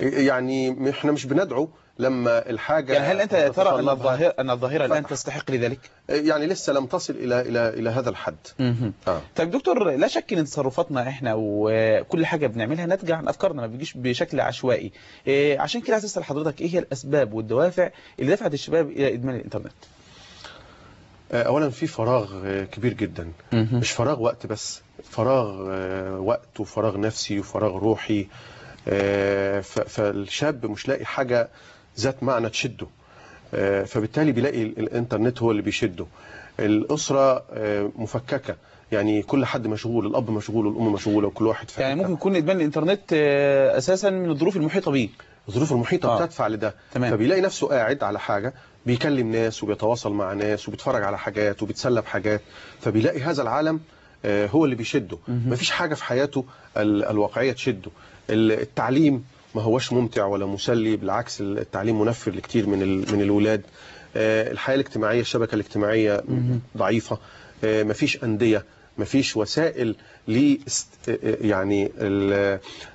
S3: يعني احنا مش بندعو لما الحاجه
S9: يعني هل انت ترى ان
S3: تتطلبها.
S9: الظاهره ان الظاهره الان تستحق لذلك
S3: يعني لسه لم تصل الى الى الى هذا الحد
S9: مهم.
S3: آه.
S9: طيب دكتور لا شك ان تصرفاتنا احنا وكل حاجه بنعملها ناتجه عن افكارنا ما بيجيش بشكل عشوائي إيه عشان كده عايز اسال حضرتك ايه هي الاسباب والدوافع اللي دفعت الشباب الى ادمان الانترنت
S3: آه، اولا في فراغ آه، كبير جدا
S9: مهم.
S3: مش فراغ وقت بس فراغ آه، وقت وفراغ نفسي وفراغ روحي آه، ف- فالشاب مش لاقي حاجه ذات معنى تشده آه، فبالتالي بيلاقي ال- الانترنت هو اللي بيشده الاسره آه، مفككه يعني كل حد مشغول الاب مشغول والام مشغوله وكل واحد في
S9: يعني
S3: حتة.
S9: ممكن يكون ادمان الانترنت آه، اساسا من الظروف المحيطه بيه
S3: الظروف المحيطه
S9: آه.
S3: آه. بتدفع لده
S9: تمام.
S3: فبيلاقي نفسه قاعد على حاجه بيكلم ناس وبيتواصل مع ناس وبيتفرج على حاجات وبيتسلى بحاجات فبيلاقي هذا العالم آه، هو اللي بيشده مفيش حاجه في حياته ال- الواقعيه تشده ال- التعليم ما هوش ممتع ولا مسلي بالعكس التعليم منفر لكتير من ال- من الولاد آه، الحياه الاجتماعيه الشبكه الاجتماعيه ضعيفه آه، مفيش انديه مفيش وسائل ل يعني ال-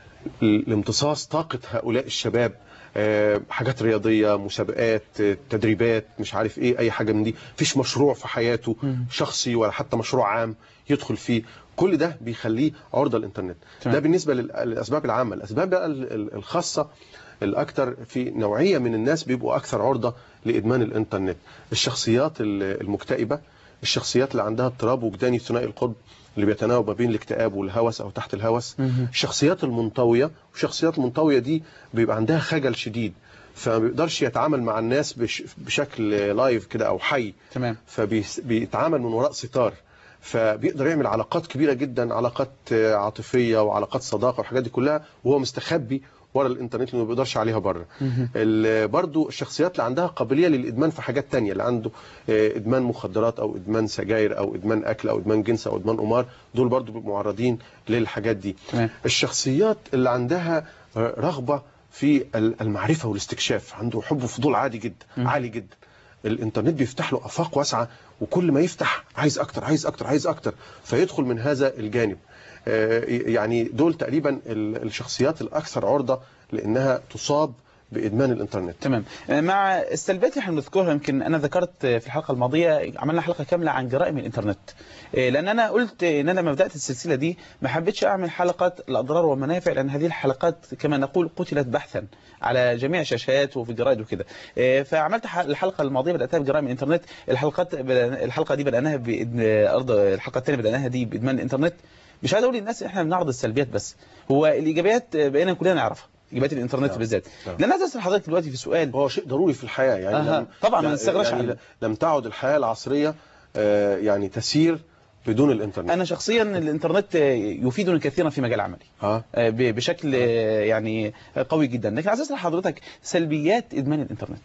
S3: لامتصاص طاقة هؤلاء الشباب آه، حاجات رياضية مسابقات آه، تدريبات مش عارف ايه اي حاجة من دي فيش مشروع في حياته شخصي ولا حتى مشروع عام يدخل فيه كل ده بيخليه عرضة للإنترنت
S9: تمام.
S3: ده بالنسبة لل- للأسباب العامة الأسباب بقى ال- ال- الخاصة الأكثر في نوعية من الناس بيبقوا أكثر عرضة لإدمان الإنترنت الشخصيات ال- المكتئبة الشخصيات اللي عندها اضطراب وجداني ثنائي القطب اللي بيتناوب ما بين الاكتئاب والهوس او تحت الهوس الشخصيات المنطويه والشخصيات المنطويه دي بيبقى عندها خجل شديد فما بيقدرش يتعامل مع الناس بش بشكل لايف كده او حي
S9: تمام
S3: فبيتعامل من وراء ستار فبيقدر يعمل علاقات كبيره جدا علاقات آه، عاطفيه وعلاقات صداقه والحاجات دي كلها وهو مستخبي ورا الانترنت لانه ما بيقدرش عليها بره ال- برضو الشخصيات اللي عندها قابليه للادمان في حاجات تانية اللي عنده آه، ادمان مخدرات او ادمان سجاير او ادمان اكل او ادمان جنس او ادمان قمار دول برضو بيبقوا معرضين للحاجات دي
S9: تمام.
S3: الشخصيات اللي عندها آه، رغبه في ال- المعرفه والاستكشاف عنده حب وفضول عادي جدا عالي جدا الانترنت بيفتح له افاق واسعه وكل ما يفتح عايز اكتر عايز اكتر عايز اكتر فيدخل من هذا الجانب آه، يعني دول تقريبا ال- الشخصيات الاكثر عرضه لانها تصاب بادمان الانترنت
S9: تمام آه، مع السلبيات اللي احنا بنذكرها يمكن انا ذكرت آه، في الحلقه الماضيه عملنا حلقه كامله عن جرائم الانترنت آه، لان انا قلت ان انا لما بدات السلسله دي ما حبيتش اعمل حلقات الاضرار والمنافع لان هذه الحلقات كما نقول قتلت بحثا على جميع الشاشات وفي الجرائد وكده آه، فعملت ح- الحلقه الماضيه بداتها بجرائم الانترنت الحلقات بدأ- الحلقه دي بداناها بإدن... ارض الحلقه الثانيه بداناها دي بادمان الانترنت مش عايز اقول للناس ان احنا بنعرض السلبيات بس هو الايجابيات آه، بقينا كلنا نعرفها ايجابيات الانترنت
S3: نعم.
S9: بالذات
S3: نعم.
S9: لان عايز اسال حضرتك دلوقتي في سؤال
S3: هو شيء ضروري في الحياه يعني
S9: أها.
S3: لم-
S9: طبعاً ما
S3: لا-
S9: نستغناش
S3: يعني
S9: عنه.
S3: لم تعد الحياه العصريه آه، يعني تسير بدون الانترنت
S9: انا شخصيا الانترنت آه، يفيدني كثيرا في مجال عملي
S3: اه
S9: آه، ب- بشكل آه، يعني قوي جدا لكن عايز اسال حضرتك سلبيات ادمان الانترنت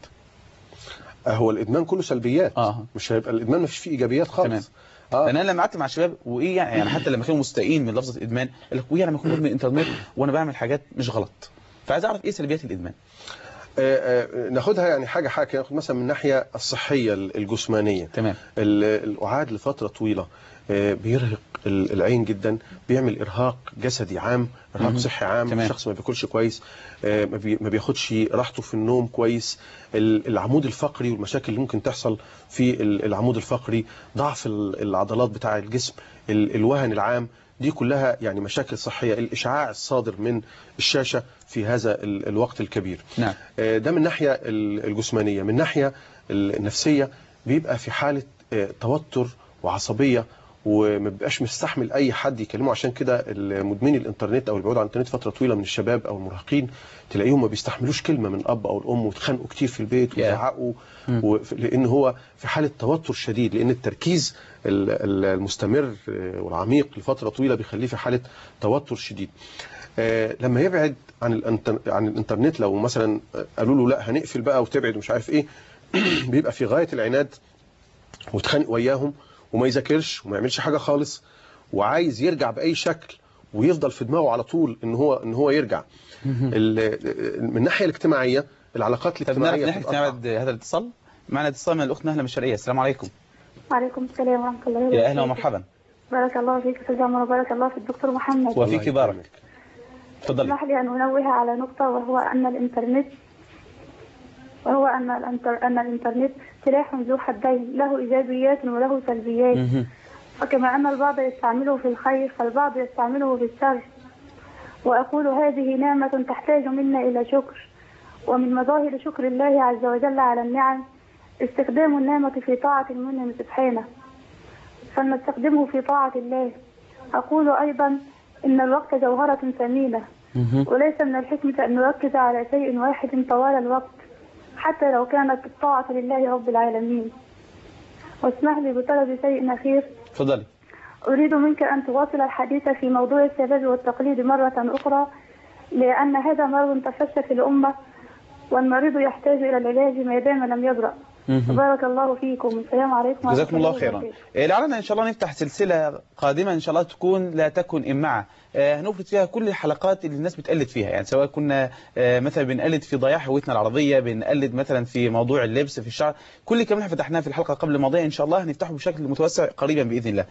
S3: آه، هو الادمان كله سلبيات
S9: آه.
S3: مش هيبقى الادمان مش فيه ايجابيات
S9: تمام.
S3: خالص اه
S9: لان انا لما قعدت مع الشباب وايه يعني, يعني حتى لما كانوا مستائين من لفظه ادمان قال لك وايه لما اكون مدمن انترنت وانا بعمل حاجات مش غلط فعايز اعرف ايه سلبيات الادمان
S3: آه، آه، ناخدها يعني حاجه حاجه ناخد مثلا من الناحيه الصحيه الجسمانيه
S9: تمام
S3: ال- القعاد لفتره طويله آه، بيرهق ال- العين جدا بيعمل ارهاق جسدي عام ارهاق
S9: مهم.
S3: صحي عام
S9: تمام.
S3: الشخص ما بياكلش كويس آه، ما بي- ما بياخدش راحته في النوم كويس ال- العمود الفقري والمشاكل اللي ممكن تحصل في ال- العمود الفقري ضعف ال- العضلات بتاع الجسم ال- الوهن العام دي كلها يعني مشاكل صحيه الاشعاع الصادر من الشاشه في هذا ال- الوقت الكبير
S9: نعم
S3: آه، ده من ناحية ال- الجسمانية من ناحية النفسية بيبقى في حالة آه، توتر وعصبية وما بيبقاش مستحمل اي حد يكلمه عشان كده مدمني الانترنت او اللي بيقعدوا على الانترنت فتره طويله من الشباب او المراهقين تلاقيهم ما بيستحملوش كلمه من الاب او الام ويتخانقوا كتير في البيت ويزعقوا وف- لان هو في حاله توتر شديد لان التركيز ال- ال- المستمر آه، والعميق لفتره طويله بيخليه في حاله توتر شديد آه، لما يبعد عن الانتر... عن الانترنت لو مثلا قالوا له لا هنقفل بقى وتبعد ومش عارف ايه بيبقى في غايه العناد ويتخانق وياهم وما يذاكرش وما يعملش حاجه خالص وعايز يرجع باي شكل ويفضل في دماغه على طول ان هو ان هو يرجع ال- من الناحيه الاجتماعيه العلاقات
S9: طب نعرف
S3: الاجتماعيه
S9: نحكي
S3: بتتقطع.
S9: بعد هذا الاتصال معنا اتصال من الاخت نهله من الشرقيه السلام عليكم
S10: وعليكم السلام ورحمة الله وبركاته
S9: يا اهلا ومرحبا
S10: بارك الله فيك أستاذ عمر وبارك الله في الدكتور محمد
S9: وفيك بارك تفضلي
S10: اسمح لي أن أنوه على نقطة وهو أن الإنترنت وهو أن الانتر... أن الإنترنت سلاح ذو حدين له إيجابيات وله سلبيات وكما أن البعض يستعمله في الخير فالبعض يستعمله في الشر وأقول هذه نعمة تحتاج منا إلى شكر ومن مظاهر شكر الله عز وجل على النعم استخدام النعمة في طاعة المنعم سبحانه فلنستخدمه في طاعة الله أقول أيضا إن الوقت جوهرة ثمينة وليس من الحكمة أن نركز على شيء واحد طوال الوقت حتى لو كانت الطاعة لله رب العالمين واسمح لي بطلب شيء أخير
S9: اتفضلي
S10: أريد منك أن تواصل الحديث في موضوع الشباب والتقليد مرة أخرى لأن هذا مرض تفشى في الأمة والمريض يحتاج إلى العلاج ما دام لم يبرأ
S9: مهم.
S10: بارك الله فيكم السلام عليكم ورحمة
S9: جزاكم الله
S10: الله
S9: خيرا
S10: وبركاته.
S9: إيه، لعلنا ان شاء الله نفتح سلسله قادمه ان شاء الله تكون لا تكن امعه آه، هنفرد فيها كل الحلقات اللي الناس بتقلد فيها يعني سواء كنا آه، مثلا بنقلد في ضياع هويتنا العربيه بنقلد مثلا في موضوع اللبس في الشعر كل الكلام اللي فتحناه في الحلقه قبل الماضيه ان شاء الله هنفتحه بشكل متوسع قريبا باذن الله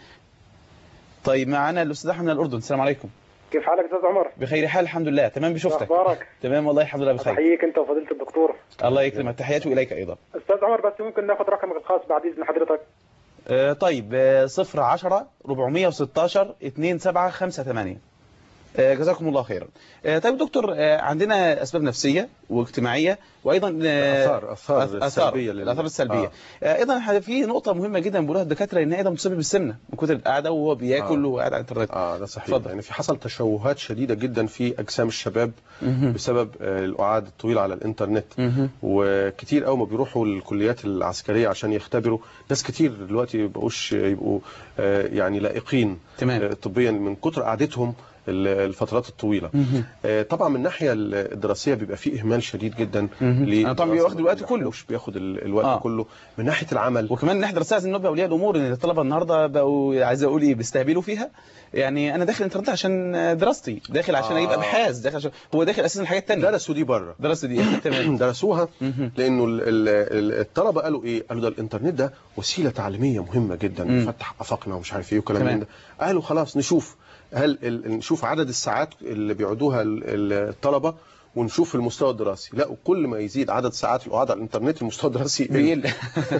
S9: طيب معنا الاستاذ احمد من الاردن السلام عليكم
S11: كيف حالك استاذ عمر؟
S9: بخير حال الحمد لله تمام بشوفتك
S11: اخبارك؟
S9: تمام والله الحمد لله بخير
S11: احييك انت وفضيله الدكتور
S9: الله يكرمك تحياتي اليك ايضا
S11: استاذ عمر بس ممكن ناخذ رقمك الخاص بعد اذن حضرتك
S9: آه، طيب آه، صفر عشرة 416 2758 آه، جزاكم الله خيرا آه، طيب دكتور آه، عندنا أسباب نفسية واجتماعية وأيضا آه،
S3: آثار- آثار
S9: آثار
S3: السلبية لل-
S9: الآثار السلبية
S3: آه.
S9: آه، أيضا إحنا في نقطة مهمة جدا بيقولوها الدكاترة إن أيضا بتسبب السمنة من كتر القعدة وهو بياكل
S3: آه.
S9: وهو قاعد على الإنترنت
S3: اه ده صحيح
S9: اتفضل.
S3: يعني في حصل تشوهات شديده جدا في اجسام الشباب
S9: مهم.
S3: بسبب آه، القعاد الطويله على الانترنت
S9: مهم.
S3: وكتير قوي ما بيروحوا الكليات العسكريه عشان يختبروا ناس كتير دلوقتي يبقوش يبقوا آه، يعني لائقين
S9: تمام.
S3: آه، طبيا من كتر قعدتهم ال- الفترات الطويله
S9: مهم.
S3: آه، طبعا من الناحيه الدراسيه بيبقى فيه اهمال شديد جدا
S9: مهم.
S3: للدراسة.
S9: أنا طبعا بياخد الوقت كله.
S3: مش بياخد ال- الوقت
S9: آه.
S3: آه. كله من ناحيه العمل
S9: وكمان نحن درسنا عايزين ننبه اولياء الامور ان الطلبه النهارده بقوا عايز اقول ايه بيستهبلوا فيها يعني انا داخل الانترنت عشان دراستي داخل عشان اجيب
S3: آه.
S9: ابحاث داخل عشان هو داخل اساسا حاجات تانية
S3: درسوا دي بره
S9: دراسه دي تمام
S3: درسوها
S9: مهم.
S3: لانه ال- ال- ال- الطلبه قالوا ايه قالوا ده الانترنت ده وسيله تعليميه مهمه جدا
S9: مم.
S3: بيفتح افاقنا ومش عارف ايه وكلام
S9: تمام.
S3: من ده قالوا خلاص نشوف هل ال- نشوف عدد الساعات اللي بيقعدوها ال- ال- الطلبه ونشوف المستوى الدراسي لا وكل ما يزيد عدد ساعات القعاد على الانترنت المستوى الدراسي يقل.
S9: بيقل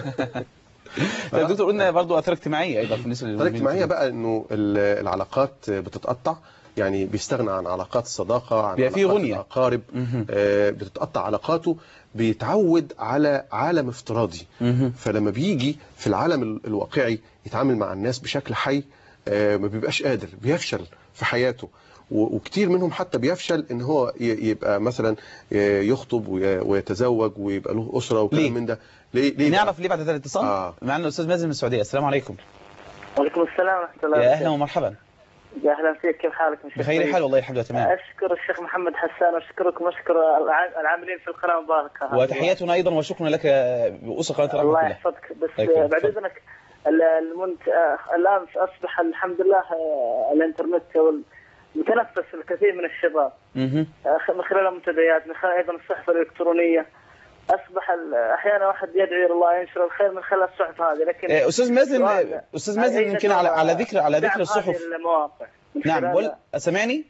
S9: طيب دكتور قلنا برضو اثار اجتماعيه ايضا بالنسبه
S3: الطريقة الاجتماعية بقى انه ال- العلاقات بتتقطع يعني بيستغنى عن علاقات الصداقة عن
S9: بيبقى في
S3: علاقات
S9: غنية.
S3: الأقارب
S9: مهم.
S3: آه، بتتقطع علاقاته بيتعود على عالم افتراضي
S9: مهم.
S3: فلما بيجي في العالم ال- الواقعي يتعامل مع الناس بشكل حي آه، ما بيبقاش قادر بيفشل في حياته و- وكتير منهم حتى بيفشل ان هو ي- يبقى مثلا آه، يخطب وي- ويتزوج ويبقى له اسره
S9: ليه؟
S3: وكلام من ده ليه ليه بقى؟
S9: نعرف ليه بعد هذا الاتصال
S3: آه.
S9: معنا الاستاذ مازن من السعوديه السلام عليكم
S12: وعليكم السلام ورحمة الله
S9: يا اهلا ومرحبا
S12: يا أهلا فيك كيف حالك مش
S9: بخير حال والله الحمد لله تمام
S12: أشكر الشيخ محمد حسان وأشكركم وأشكر الع- العاملين في القناة المباركة هذه.
S9: وتحياتنا ايضا وشكرا لك باسره قناه الرحمه
S12: الله
S9: كلها
S12: يحفظك بس
S9: الله يكرمك.
S12: بعد إذنك ال- المنت... آه، الآن أصبح الحمد لله آه، الإنترنت وال- متنفس الكثير من الشباب
S9: مهم.
S12: آه، من خلال المنتديات من خلال أيضا الصحف الإلكترونية أصبح ال- أحيانا واحد يدعي إلى الله ينشر الخير من خلال الصحف هذه لكن
S9: آه، استاذ مازن
S12: سؤال-
S9: استاذ مازن
S12: أين
S9: يمكن على
S12: دور
S9: على ذكر على
S12: دعم
S9: ذكر
S12: هذه
S9: الصحف
S12: المواقع من
S9: نعم
S12: خلال-
S9: بقول سامعني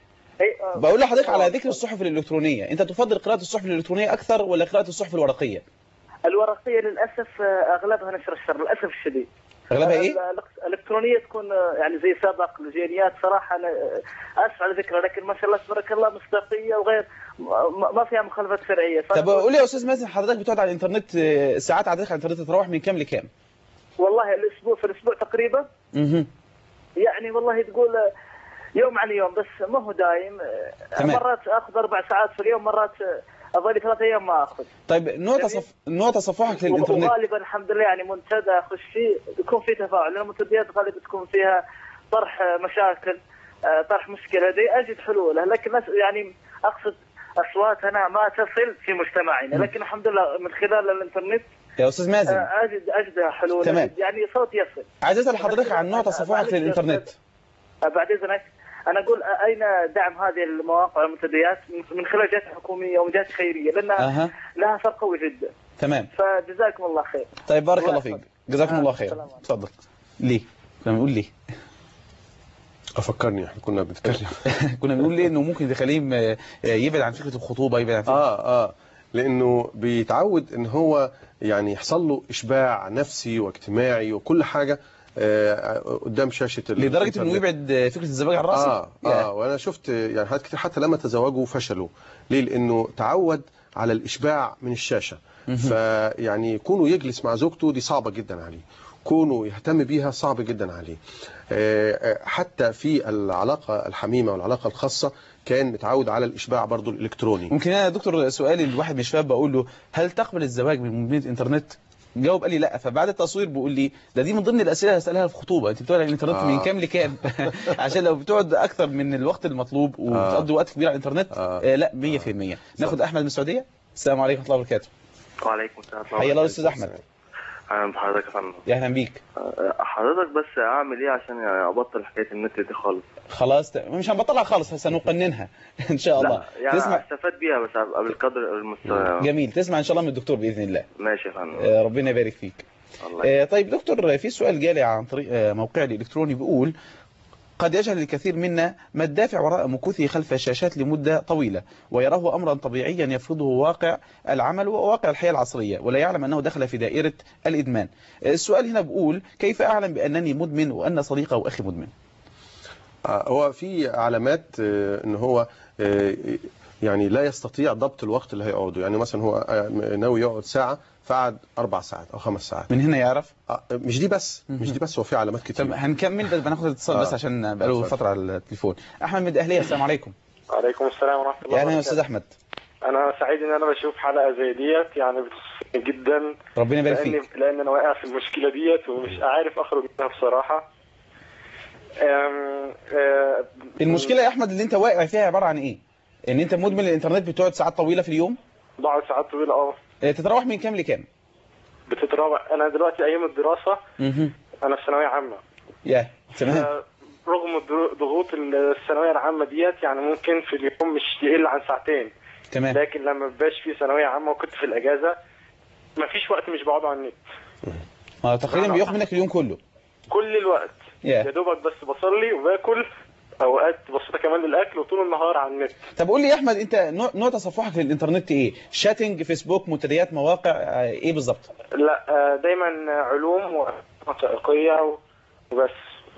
S12: أي- آه،
S9: بقول لحضرتك على ذكر الصحف الإلكترونية أنت تفضل قراءة الصحف الإلكترونية أكثر ولا قراءة الصحف الورقية
S12: الورقية للأسف آه، أغلبها نشر الشر للأسف الشديد
S9: أغلبها إيه؟
S12: ال- الإلكترونية تكون آه، يعني زي سبق الجينيات صراحة أنا آه، آسف على ذكرها لكن ما شاء الله تبارك الله مصداقية وغير ما ما فيها مخالفات شرعية
S9: طب قول لي يا أستاذ مازن حضرتك بتقعد على الإنترنت آه، ساعات عادتك على الإنترنت تتراوح من كام لكام؟
S12: والله الأسبوع في الأسبوع تقريبا
S9: مهم.
S12: يعني والله تقول آه، يوم عن يوم بس ما هو دايم آه،
S9: تمام.
S12: مرات آخذ أربع ساعات في اليوم مرات آه، أظل ثلاث أيام ما آخذ
S9: طيب نوع تصف... نوع تصفحك للإنترنت
S12: وغالبا الحمد لله يعني منتدى اخش فيه يكون فيه تفاعل لان المنتديات غالبا تكون فيها طرح آه، مشاكل آه، طرح مشكله دي اجد حلولها لكن ناس- يعني اقصد اصواتنا ما تصل في مجتمعنا
S9: مم.
S12: لكن الحمد لله من خلال الانترنت
S9: يا أستاذ مازن
S12: آه، اجد اجد حلول
S9: تمام.
S12: يعني صوت يصل
S9: عايز أسأل حضرتك عن نوع تصفحك
S12: معلش يا
S9: للإنترنت
S12: آه، بعد اذنك انا اقول آه، اين دعم هذه المواقع والمنتديات من- من خلال جهات حكوميه وجهات خيريه لانها
S9: أها
S12: لها اثر قوي جدا
S9: تمام
S12: فجزاكم الله خير
S9: طيب بارك
S12: الله
S9: الله فيك جزاكم الله خير اتفضل ليه؟ كنا بنقول ليه؟
S3: افكرني احنا كنا بنتكلم
S9: كنا بنقول ليه انه ممكن تخليه آه، يبعد عن فكره الخطوبه يبعد عن فكره
S3: اه اه لانه بيتعود ان هو يعني يحصل له اشباع نفسي واجتماعي وكل حاجه آه قدام شاشه ال-
S9: لدرجه
S3: الإنترنت.
S9: انه يبعد آه، فكره الزواج عن راسه
S3: اه اه وانا شفت يعني حاجات كتير حتى لما تزوجوا فشلوا ليه لانه تعود على الاشباع من الشاشه
S9: مهم.
S3: فيعني يكونوا يجلس مع زوجته دي صعبه جدا عليه كونه يهتم بيها صعب جدا عليه آه، آه، حتى في العلاقة الحميمة والعلاقة الخاصة كان متعود على الإشباع برضو الإلكتروني
S9: ممكن انا يا دكتور سؤالي لواحد من الشباب بقول له هل تقبل الزواج من مدمنه انترنت جاوب قال لي لا فبعد التصوير بيقول لي ده دي من ضمن الاسئله اللي هسالها في الخطوبه انت بتقعد على الانترنت
S3: آه.
S9: من كام لكام عشان لو بتقعد اكثر من الوقت المطلوب وبتقضي وقت كبير على الانترنت آه. لا 100% ناخد احمد من السعوديه السلام عليكم ورحمه الله وبركاته
S13: وعليكم السلام ورحمة
S9: حيا الله الاستاذ احمد
S13: اهلا بحضرتك يا فندم
S9: يا اهلا بيك
S13: أه، حضرتك بس اعمل ايه عشان يعني ابطل حكايه النت دي خالص
S9: خلاص ت- مش هنبطلها خالص سنقننها ان شاء الله
S13: لا يعني
S9: تسمع
S13: استفاد بيها بس ابقى بالقدر المستوى
S9: جميل تسمع ان شاء الله من الدكتور باذن الله
S13: ماشي يا فندم
S9: آه، ربنا يبارك فيك آه، طيب دكتور في سؤال جالي عن طريق آه، موقعي الإلكتروني بيقول قد يجهل الكثير منا ما الدافع وراء مكوثه خلف الشاشات لمدة طويلة ويراه أمرا طبيعيا يفرضه واقع العمل وواقع الحياة العصرية ولا يعلم أنه دخل في دائرة الإدمان آه، السؤال هنا بيقول كيف أعلم بأنني مدمن وأن صديقي أو أخي مدمن
S3: آه، هو في علامات آه، ان هو آه، يعني لا يستطيع ضبط الوقت اللي هيقعده يعني مثلا هو آه، ناوي يقعد ساعة فقعد أربع ساعات أو خمس ساعات
S9: من هنا يعرف
S3: آه، مش دي بس مش دي بس هو في علامات كتير
S9: طب هنكمل بس بناخد الاتصال
S3: آه.
S9: بس عشان بقاله فترة على التليفون أحمد من الأهلية السلام عليكم
S14: عليكم السلام ورحمة الله
S9: يا أهلا يا
S14: وبركاته.
S9: أستاذ أحمد
S14: أنا سعيد إن أنا بشوف حلقة زي ديت يعني بتبسطني جدا
S9: ربنا يبارك
S14: لأن
S9: فيك
S14: لأن أنا واقع في المشكلة ديت ومش عارف أخرج منها بصراحة أم... آه،
S9: المشكلة يا أحمد اللي أنت واقع فيها عبارة عن إيه؟ إن أنت مدمن الإنترنت بتقعد ساعات طويلة في اليوم
S14: بقعد ساعات طويلة أه
S9: آه، تتراوح من كام لكام؟
S14: بتتراوح أنا دلوقتي أيام الدراسة
S9: مهم.
S14: أنا في ثانوية عامة
S9: يا تمام
S14: آه، رغم الض- ضغوط الثانوية العامة ديت يعني ممكن في اليوم مش يقل عن ساعتين
S9: تمام
S14: لكن لما مبقاش في ثانوية عامة وكنت في الأجازة مفيش وقت مش بقعد على النت
S9: اه تقريبا بياخد منك اليوم كله
S14: كل الوقت
S9: يا.
S14: يا دوبك بس بصلي وباكل اوقات بسيطه كمان للاكل وطول النهار على النت
S9: طب قول لي يا احمد انت نوع, نوع تصفحك للانترنت ايه شاتنج فيسبوك منتديات مواقع آه، ايه بالظبط
S14: لا آه، دايما علوم وثائقيه وبس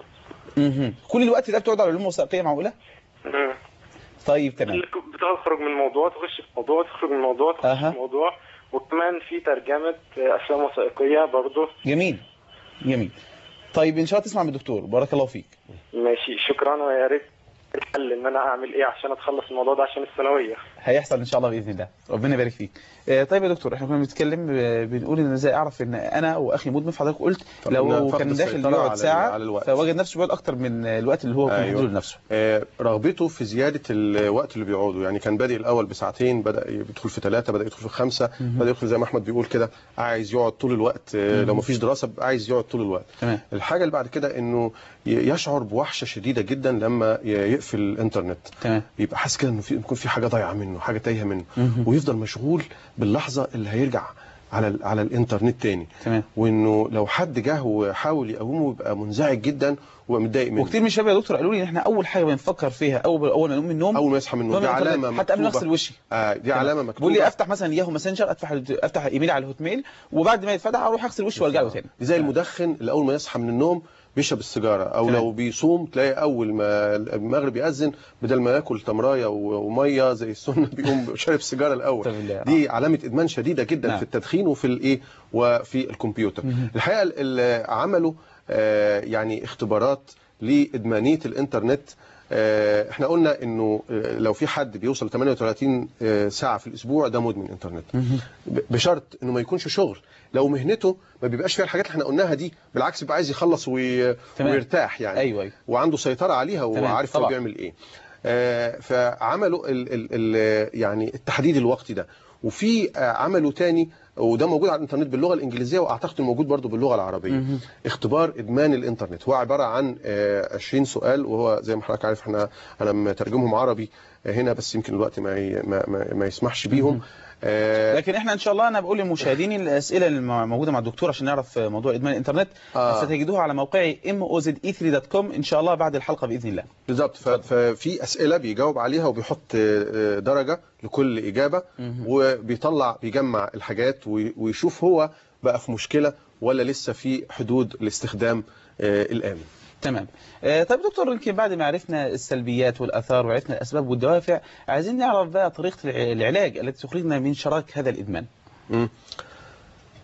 S9: مهم. كل الوقت ده بتقعد على علوم وثائقيه معقوله
S14: مم.
S9: طيب تمام
S14: بتخرج من موضوع تخش في موضوع تخرج من موضوع تخش
S9: أها.
S14: في موضوع وكمان في ترجمه آه، افلام وثائقيه برضه
S9: جميل جميل طيب ان شاء الله تسمع من الدكتور بارك الله فيك
S14: ماشي شكرا ويا ريت الحل ان انا اعمل ايه عشان اتخلص من الموضوع ده عشان الثانويه
S9: هيحصل ان شاء الله باذن الله ربنا يبارك فيك آه، طيب يا دكتور احنا كنا بنتكلم آه، بنقول ان ازاي اعرف ان انا واخي مدمن فحضرتك قلت
S3: طب
S9: لو
S3: فقد
S9: كان داخل
S3: السيطرة
S9: يقعد
S3: على-
S9: ساعه
S3: على الوقت.
S9: فوجد نفسه بيقعد اكتر من الوقت اللي هو كان
S3: أيوة.
S9: محدود لنفسه
S3: آه، رغبته في زيادة الوقت اللي بيقعده يعني كان بادئ الأول بساعتين بدأ يدخل في ثلاثة بدأ يدخل في خمسة
S9: مهم.
S3: بدأ يدخل زي ما أحمد بيقول كده عايز يقعد طول الوقت آه، لو
S9: مهم.
S3: مفيش دراسة بقى عايز يقعد طول الوقت
S9: تمام
S3: الحاجة اللي بعد كده إنه ي- يشعر بوحشة شديدة جدا لما ي- يقفل الإنترنت
S9: تمام
S3: يبقى حاسس كده إنه في يكون في حاجة ضايعة منه حاجة تايهة منه
S9: مهم.
S3: ويفضل مشغول باللحظة اللي هيرجع على ال- على الانترنت تاني
S9: تمام
S3: وانه لو حد جه وحاول يقومه يبقى منزعج جدا ويبقى متضايق منه
S9: وكتير من الشباب يا دكتور قالوا لي ان احنا اول حاجه بنفكر فيها اول اول ما نقوم من النوم
S3: اول ما يصحى من النوم
S9: نقوم
S3: دي
S9: الإنترنت.
S3: علامه
S9: حتى قبل ما
S3: مكتوبة.
S9: اغسل وشي
S3: آه دي علامه مكتوبه
S9: بيقول لي افتح مثلا ياهو ماسنجر افتح افتح ايميلي على الهوت ميل وبعد ما يتفتح اروح اغسل وشي وارجع له تاني
S3: دي زي المدخن اللي اول ما يصحى من النوم بيشرب السيجاره او
S9: تمام.
S3: لو بيصوم تلاقي اول ما المغرب يأذن بدل ما ياكل تمرايه و- وميه زي السنه بيقوم شارب سيجاره الاول
S9: بالله.
S3: دي علامه ادمان شديده جدا
S9: نعم.
S3: في التدخين وفي الايه وفي الكمبيوتر
S9: مهم.
S3: الحقيقه اللي عملوا آه، يعني اختبارات لادمانيه الانترنت آه، احنا قلنا انه آه، لو في حد بيوصل 38 آه، ساعه في الاسبوع ده مدمن انترنت ب- بشرط انه ما يكونش شغل لو مهنته ما بيبقاش فيها الحاجات اللي احنا قلناها دي بالعكس بيبقى عايز يخلص وي...
S9: تمام.
S3: ويرتاح يعني
S9: ايوه ايوه
S3: وعنده سيطره عليها
S9: تمام،
S3: وعارف هو
S9: طبعا.
S3: بيعمل ايه آه، فعملوا ال ال ال يعني التحديد الوقتي ده وفي آه، عملوا تاني وده موجود على الانترنت باللغه الانجليزيه واعتقد انه موجود برضه باللغه العربيه
S9: مهم.
S3: اختبار ادمان الانترنت هو عباره عن آه، 20 سؤال وهو زي ما حضرتك عارف احنا انا مترجمهم عربي آه، هنا بس يمكن الوقت ما ي- ما, ما, ما يسمحش بيهم آه،
S9: لكن احنا ان شاء الله انا بقول للمشاهدين الاسئله اللي مع- موجوده مع الدكتور عشان نعرف موضوع ادمان الانترنت
S3: آه.
S9: ستجدوها على موقعي moze3.com ان شاء الله بعد الحلقه باذن الله
S3: بالظبط ف- ففي اسئله بيجاوب عليها وبيحط آه، آه، درجه لكل اجابه
S9: مهم.
S3: وبيطلع بيجمع الحاجات وي- ويشوف هو بقى في مشكله ولا لسه في حدود الاستخدام آه، الامن
S9: تمام آه، طيب دكتور يمكن بعد ما عرفنا السلبيات والاثار وعرفنا الاسباب والدوافع عايزين نعرف بقى طريقه الع- العلاج التي تخرجنا من شراك هذا الادمان
S3: مم.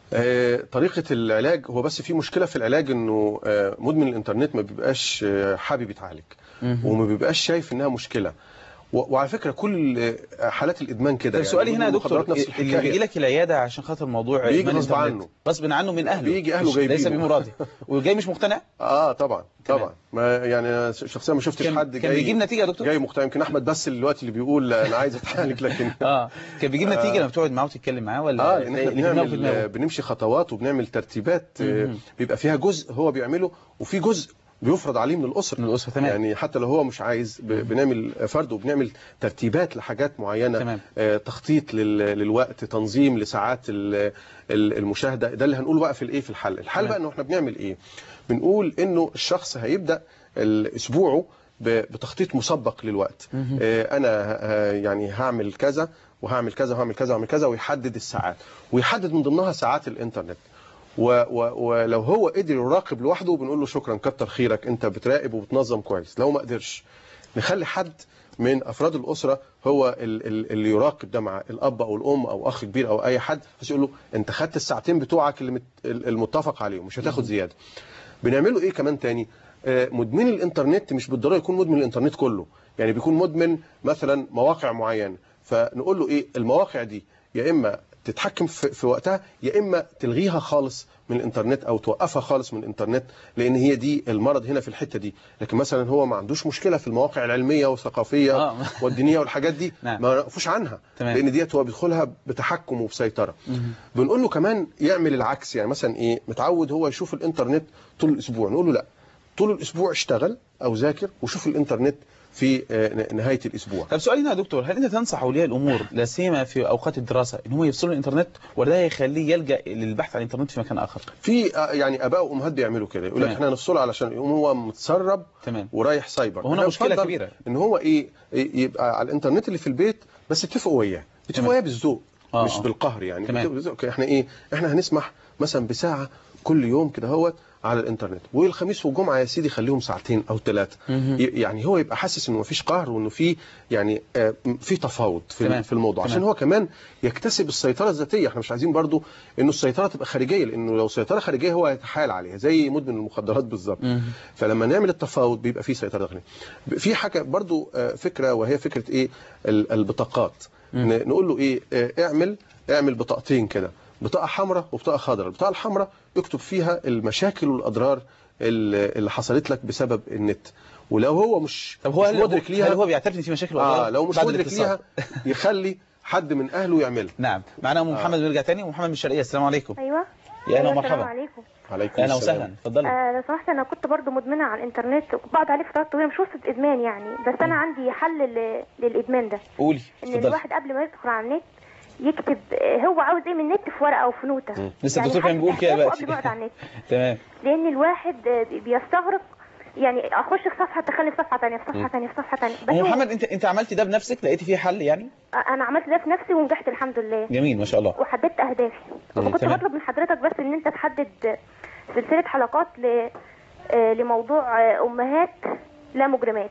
S3: آه، طريقة العلاج هو بس في مشكلة في العلاج انه آه، مدمن الانترنت ما بيبقاش آه، حابب يتعالج وما بيبقاش شايف انها مشكلة و- وعلى فكرة كل آه، حالات الادمان كده
S9: طب سؤالي هنا يا
S3: مدمن
S9: دكتور
S3: المخدرات نفس
S9: اللي
S3: الحكاية.
S9: بيجي لك العياده عشان خاطر موضوع
S3: بيجي
S9: إدمان
S3: غصب
S9: الإنترنت.
S3: عنه.
S9: غصب عنه من اهله
S3: بيجي أهله
S9: مش-
S3: جايبينه.
S9: ليس بمراده وجاي مش مقتنع
S3: اه طبعا طبعا ما يعني أنا شخصيا ما شفتش
S9: كان-
S3: حد
S9: كان
S3: جاي
S9: بيجيب نتيجة يا دكتور؟
S3: جاي مقتنع يمكن احمد بس دلوقتي اللي بيقول انا عايز اتعالج لكن
S9: اه كان بيجيب نتيجه
S3: آه.
S9: لما بتقعد معاه وتتكلم معاه ولا
S3: اه لان احنا
S9: اللي في دماغه في
S3: بنعمل
S9: دماغه؟
S3: بنمشي خطوات وبنعمل ترتيبات آه،
S9: مهم.
S3: بيبقى فيها جزء هو بيعمله وفي جزء بيفرض عليه من الاسره
S9: من الاسره تمام
S3: يعني حتى لو هو مش عايز ب- بنعمل فرد وبنعمل ترتيبات لحاجات معينه
S9: تمام.
S3: آه، تخطيط لل- للوقت تنظيم لساعات ال- ال- المشاهده ده اللي هنقوله بقى في الايه في الحل الحل
S9: تمام.
S3: بقى انه احنا بنعمل ايه بنقول انه الشخص هيبدا ال- اسبوعه ب- بتخطيط مسبق للوقت
S9: مهم.
S3: آه، انا آه، يعني هعمل كذا وهعمل كذا وهعمل كذا وهعمل كذا ويحدد الساعات ويحدد من ضمنها ساعات الانترنت و و ولو هو قدر يراقب لوحده بنقول له شكرا كتر خيرك انت بتراقب وبتنظم كويس لو ما قدرش نخلي حد من افراد الاسره هو ال- ال- اللي يراقب ده مع الاب او الام او اخ كبير او اي حد بس يقول له انت خدت الساعتين بتوعك اللي مت- المتفق عليهم مش هتاخد زياده بنعمله ايه كمان تاني آه، مدمن الانترنت مش بالضروره يكون مدمن الانترنت كله يعني بيكون مدمن مثلا مواقع معينه فنقول له ايه المواقع دي يا اما تتحكم في, في وقتها يا اما تلغيها خالص من الانترنت او توقفها خالص من الانترنت لان هي دي المرض هنا في الحته دي لكن مثلا هو ما عندوش مشكله في المواقع العلميه والثقافيه
S9: آه.
S3: والدينيه والحاجات دي
S9: نعم.
S3: ما نقفوش عنها
S9: تمام.
S3: لان ديت هو بيدخلها بتحكم وبسيطره
S9: مهم.
S3: بنقول له كمان يعمل العكس يعني مثلا ايه متعود هو يشوف الانترنت طول الاسبوع نقول له لا طول الاسبوع اشتغل او ذاكر وشوف الانترنت في آه، نهايه الاسبوع
S9: طب سؤالي هنا يا دكتور هل انت تنصح اولياء الامور لا سيما في اوقات الدراسه ان هم يفصلوا الانترنت ولا ده هيخليه يلجا للبحث عن الانترنت في مكان اخر
S3: في آه، يعني اباء وامهات بيعملوا كده يقول لك
S9: تمام.
S3: احنا هنفصله علشان يقوم هو متسرب
S9: تمام
S3: ورايح سايبر
S9: وهنا
S3: أنا
S9: مشكلة
S3: بفضل
S9: كبيرة.
S3: ان هو ايه إيه، يبقى على الانترنت اللي في البيت بس اتفقوا وياه اتفقوا
S9: تمام.
S3: وياه بالذوق
S9: آه،
S3: مش
S9: آه.
S3: بالقهر يعني
S9: تمام.
S3: اتفقوا بالذوق. احنا ايه احنا هنسمح مثلا بساعه كل يوم كده هوت على الانترنت والخميس والجمعه يا سيدي خليهم ساعتين او ثلاثه
S9: مهم.
S3: يعني هو يبقى حاسس انه مفيش قهر وانه في يعني آه، في تفاوض في
S9: تمام.
S3: في الموضوع
S9: تمام.
S3: عشان هو كمان يكتسب السيطره الذاتيه احنا مش عايزين برضو انه السيطره تبقى خارجيه لانه لو سيطره خارجيه هو هيتحايل عليها زي مدمن المخدرات بالظبط
S9: مهم.
S3: فلما نعمل التفاوض بيبقى فيه سيطره داخليه في حاجه برضو آه، فكره وهي فكره ايه ال- البطاقات
S9: مم.
S3: ن- نقول له ايه آه، اعمل اعمل بطاقتين كده بطاقه حمراء وبطاقه خضراء البطاقه الحمراء اكتب فيها المشاكل والاضرار اللي اللي حصلت لك بسبب النت ولو هو مش
S9: طب هو
S3: مش
S9: هل
S3: مدرك
S9: هل
S3: ليها
S9: هو بيعترف ان في مشاكل
S3: اه لو مش
S9: بعد
S3: مدرك
S9: الاتصال؟
S3: ليها يخلي حد من اهله يعملها
S9: نعم معنا ام
S3: آه.
S9: محمد بنرجع تاني ام محمد من الشرقيه السلام عليكم
S10: ايوه
S9: يا اهلا
S10: أيوة، السلام
S9: ومرحبا
S10: عليكم
S3: عليكم
S9: اهلا
S3: السلام.
S9: وسهلا اتفضلي
S10: آه لو سمحت انا كنت برضو مدمنه على الانترنت وبقعد عليه فترات طويله مش وصلت ادمان يعني بس انا عندي حل ل- للادمان ده
S9: قولي
S10: ان
S9: اتفضلي
S10: الواحد قبل ما يدخل على النت يكتب آه، هو عاوز ايه من النت في ورقه او في نوته
S9: لسه الدكتور كان بيقول كده
S10: أهدافه
S9: دلوقتي.
S10: قبل ما يقعد على النت
S9: تمام
S10: لان الواحد آه، بيستغرق يعني اخش في صفحه تخلي في صفحه ثانيه في صفحه
S9: مم.
S10: ثانيه في صفحه ثانيه بس
S9: ام
S10: هو-
S9: محمد انت انت عملتي ده بنفسك لقيتي فيه حل يعني
S10: آه، انا عملت ده في نفسي ونجحت الحمد لله
S9: جميل ما شاء الله
S10: وحددت اهدافي
S9: مم.
S10: وكنت
S9: تمام.
S10: بطلب من حضرتك بس ان انت تحدد سلسله حلقات ل... آه، لموضوع آه، امهات لا مجرمات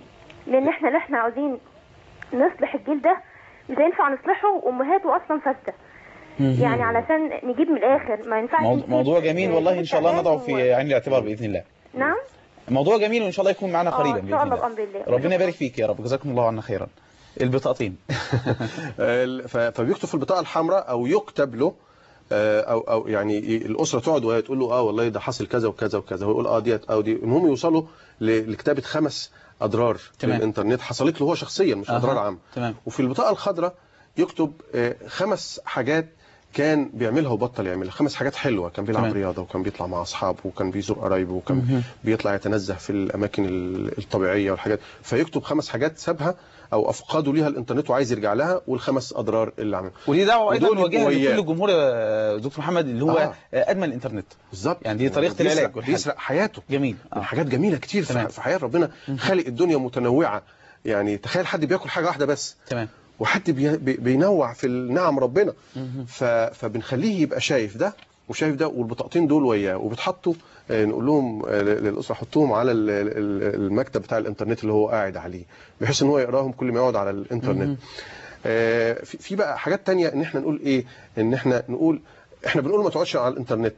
S10: لان احنا اللي احنا عاوزين نصلح الجيل ده مش هينفع نصلحه وامهاته اصلا فاسده يعني علشان نجيب من الاخر ما ينفعش
S9: موضوع,
S10: نسيب،
S9: موضوع جميل
S10: آه،
S9: والله ان شاء الله
S10: نسيب
S9: نضعه
S10: و-
S9: في عين الاعتبار باذن الله
S10: نعم
S9: موضوع جميل وان شاء الله يكون معنا
S10: آه،
S9: قريبا
S10: ان
S9: باذن
S10: شاء الله
S9: الله
S10: بامر الله
S9: ربنا يبارك فيك يا رب جزاكم الله عنا خيرا البطاقتين
S3: ال- ف- فبيكتب في البطاقه الحمراء او يكتب له آه، او او يعني ي- الاسره تقعد وهي تقول له اه والله ده حصل كذا وكذا وكذا هو يقول اه ديت او دي المهم يوصلوا ل- لكتابه خمس اضرار
S9: تمام.
S3: للانترنت حصلت له هو شخصيا مش
S9: أها.
S3: اضرار عامه
S9: تمام
S3: وفي البطاقه الخضراء يكتب آه، خمس حاجات كان بيعملها وبطل يعملها خمس حاجات حلوه كان بيلعب
S9: تمام.
S3: رياضه وكان بيطلع مع اصحابه وكان بيزور قرايبه وكان
S9: مهم.
S3: بيطلع يتنزه في الاماكن ال- الطبيعيه والحاجات فيكتب خمس حاجات سابها او افقدوا ليها الانترنت وعايز يرجع لها والخمس اضرار اللي عملها
S9: ودي دعوه ايضا
S3: ودول
S9: نوجهها
S3: وياه.
S9: لكل الجمهور يا دكتور محمد اللي هو
S3: آه.
S9: ادمن الانترنت
S3: بالظبط
S9: يعني دي طريقه
S3: بيسرق-
S9: العلاج والحل.
S3: بيسرق حياته
S9: جميل
S3: من حاجات جميله كتير في
S9: تمام.
S3: في حياه ربنا خالق الدنيا متنوعه يعني تخيل حد بياكل حاجه واحده بس
S9: تمام
S3: وحد بي بي- بينوع في النعم ربنا
S9: مهم.
S3: ف فبنخليه يبقى شايف ده وشايف ده والبطاقتين دول وياه وبتحطوا آه، نقول لهم آه، للاسره حطوهم على ال- ال- المكتب بتاع الانترنت اللي هو قاعد عليه بحيث ان هو يقراهم كل ما يقعد على الانترنت
S9: مهم.
S3: آه، في في بقى حاجات تانية ان احنا نقول ايه ان احنا نقول احنا بنقول ما تقعدش على الانترنت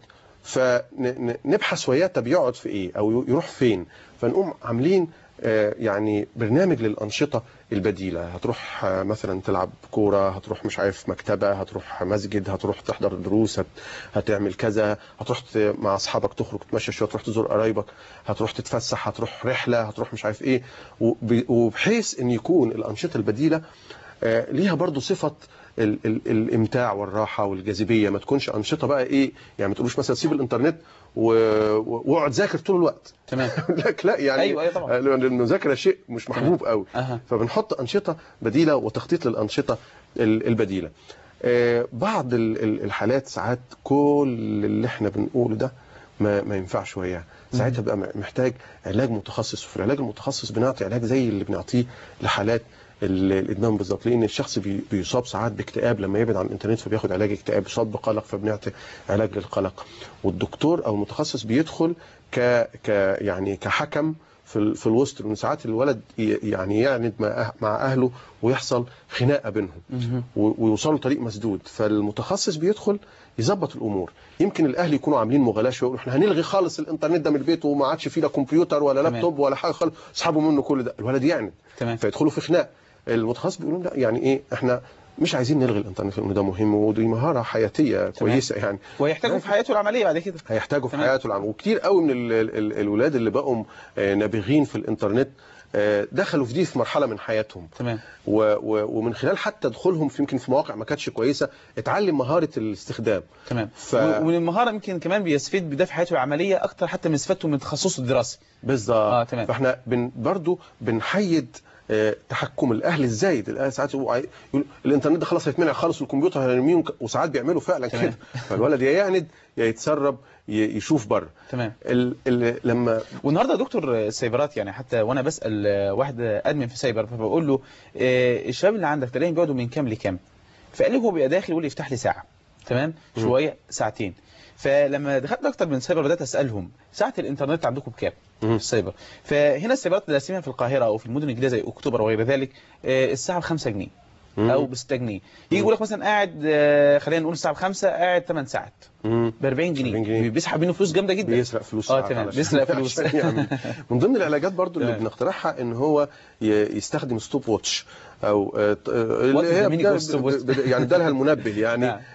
S3: فنبحث وياه طب يقعد في ايه او يروح فين فنقوم عاملين آه، يعني برنامج للأنشطة البديلة هتروح آه، مثلا تلعب كورة هتروح مش عارف مكتبة هتروح مسجد هتروح تحضر دروس هت- هتعمل كذا هتروح ت- مع أصحابك تخرج تتمشى شوية تروح تزور قرايبك هتروح تتفسح هتروح رحلة هتروح مش عارف ايه وب- وبحيث ان يكون الأنشطة البديلة آه، ليها برضو صفة ال ال الامتاع والراحه والجاذبيه ما تكونش انشطه بقى ايه يعني ما تقولوش مثلا سيب الانترنت و- و- واقعد ذاكر طول الوقت
S9: تمام
S3: لك لا يعني
S9: أيوة، أيوة طبعا.
S3: لان المذاكره شيء مش محبوب قوي
S9: أها.
S3: فبنحط انشطه بديله وتخطيط للانشطه ال- البديله آه، بعض ال- ال- الحالات ساعات كل اللي احنا بنقوله ده ما, ما ينفعش وياه ساعتها بقى محتاج علاج متخصص وفي العلاج المتخصص بنعطي علاج زي اللي بنعطيه لحالات ال- الادمان بالظبط لان الشخص بي- بيصاب ساعات باكتئاب لما يبعد عن الانترنت فبياخد علاج اكتئاب بيصاب بقلق فبنعطي علاج للقلق والدكتور او المتخصص بيدخل ك ك يعني كحكم في ال- في الوسط لان ساعات الولد ي- يعني يعند مع أه- مع اهله ويحصل خناقه بينهم و- ويوصلوا طريق مسدود فالمتخصص بيدخل يظبط الامور يمكن الاهل يكونوا عاملين مغالاه شويه يقولوا احنا هنلغي خالص الانترنت ده من البيت وما عادش فيه لا كمبيوتر ولا
S9: تمام.
S3: لابتوب ولا حاجه خالص اسحبوا منه كل ده الولد يعند
S9: تمام
S3: فيدخلوا في خناق المتخصص بيقولوا لا يعني ايه احنا مش عايزين نلغي الانترنت لان ده مهم ودي مهاره حياتيه كويسه يعني
S9: ويحتاجوا في حياته العمليه بعد كده
S3: هيحتاجوا في
S9: تمام.
S3: حياته العامة وكتير قوي من ال ال ال الولاد اللي بقوا آه، نابغين في الانترنت آه، دخلوا في دي في مرحله من حياتهم
S9: تمام
S3: و و ومن خلال حتى دخولهم في يمكن في مواقع ما كانتش كويسه اتعلم مهاره الاستخدام
S9: تمام
S3: ف...
S9: ومن المهاره يمكن كمان بيستفيد بده في حياته العمليه اكتر حتى من استفادته من تخصصه الدراسي
S3: بالظبط
S9: اه تمام
S3: فاحنا بن برضو بنحيد آه، تحكم الاهل الزايد الاهل ساعات يقولوا عاي- يقول الانترنت ده خلاص هيتمنع خالص والكمبيوتر هنرميه وساعات بيعملوا فعلا
S9: تمام.
S3: كده فالولد يا يعند يا يتسرب ي- يشوف بره
S9: تمام
S3: ال ال لما
S9: والنهارده يا دكتور السايبرات يعني حتى وانا بسال واحد ادمن في سايبر فبقول له آه، الشباب اللي عندك تلاقيهم بيقعدوا من كام لكام فقال لي هو بيبقى داخل يقول لي افتح لي ساعه تمام شويه ساعتين فلما دخلت اكتر من سايبر بدات اسالهم ساعه الانترنت عندكم بكام في السايبر فهنا السايبرات اللي راسمينها في القاهره او في المدن الجديده زي اكتوبر وغير ذلك آه، الساعه ب 5 جنيه او ب 6 جنيه يجي يقول لك مثلا قاعد آه، خلينا نقول الساعه ب 5 قاعد 8 ساعات ب 40 جنيه بيسحب منه فلوس جامده جدا
S3: بيسرق فلوس
S9: اه
S3: ساعات
S9: تمام
S3: علشان-
S9: بيسرق فلوس
S3: عشان يعمل. من ضمن العلاجات برضو اللي
S9: تمام.
S3: بنقترحها ان هو ي- يستخدم ستوب واتش او آه، ط- آه، اللي
S9: What is
S3: هي
S9: the meaning
S3: بدا-
S9: of stop watch?
S3: بدا- يعني ده لها المنبه يعني
S9: نعم.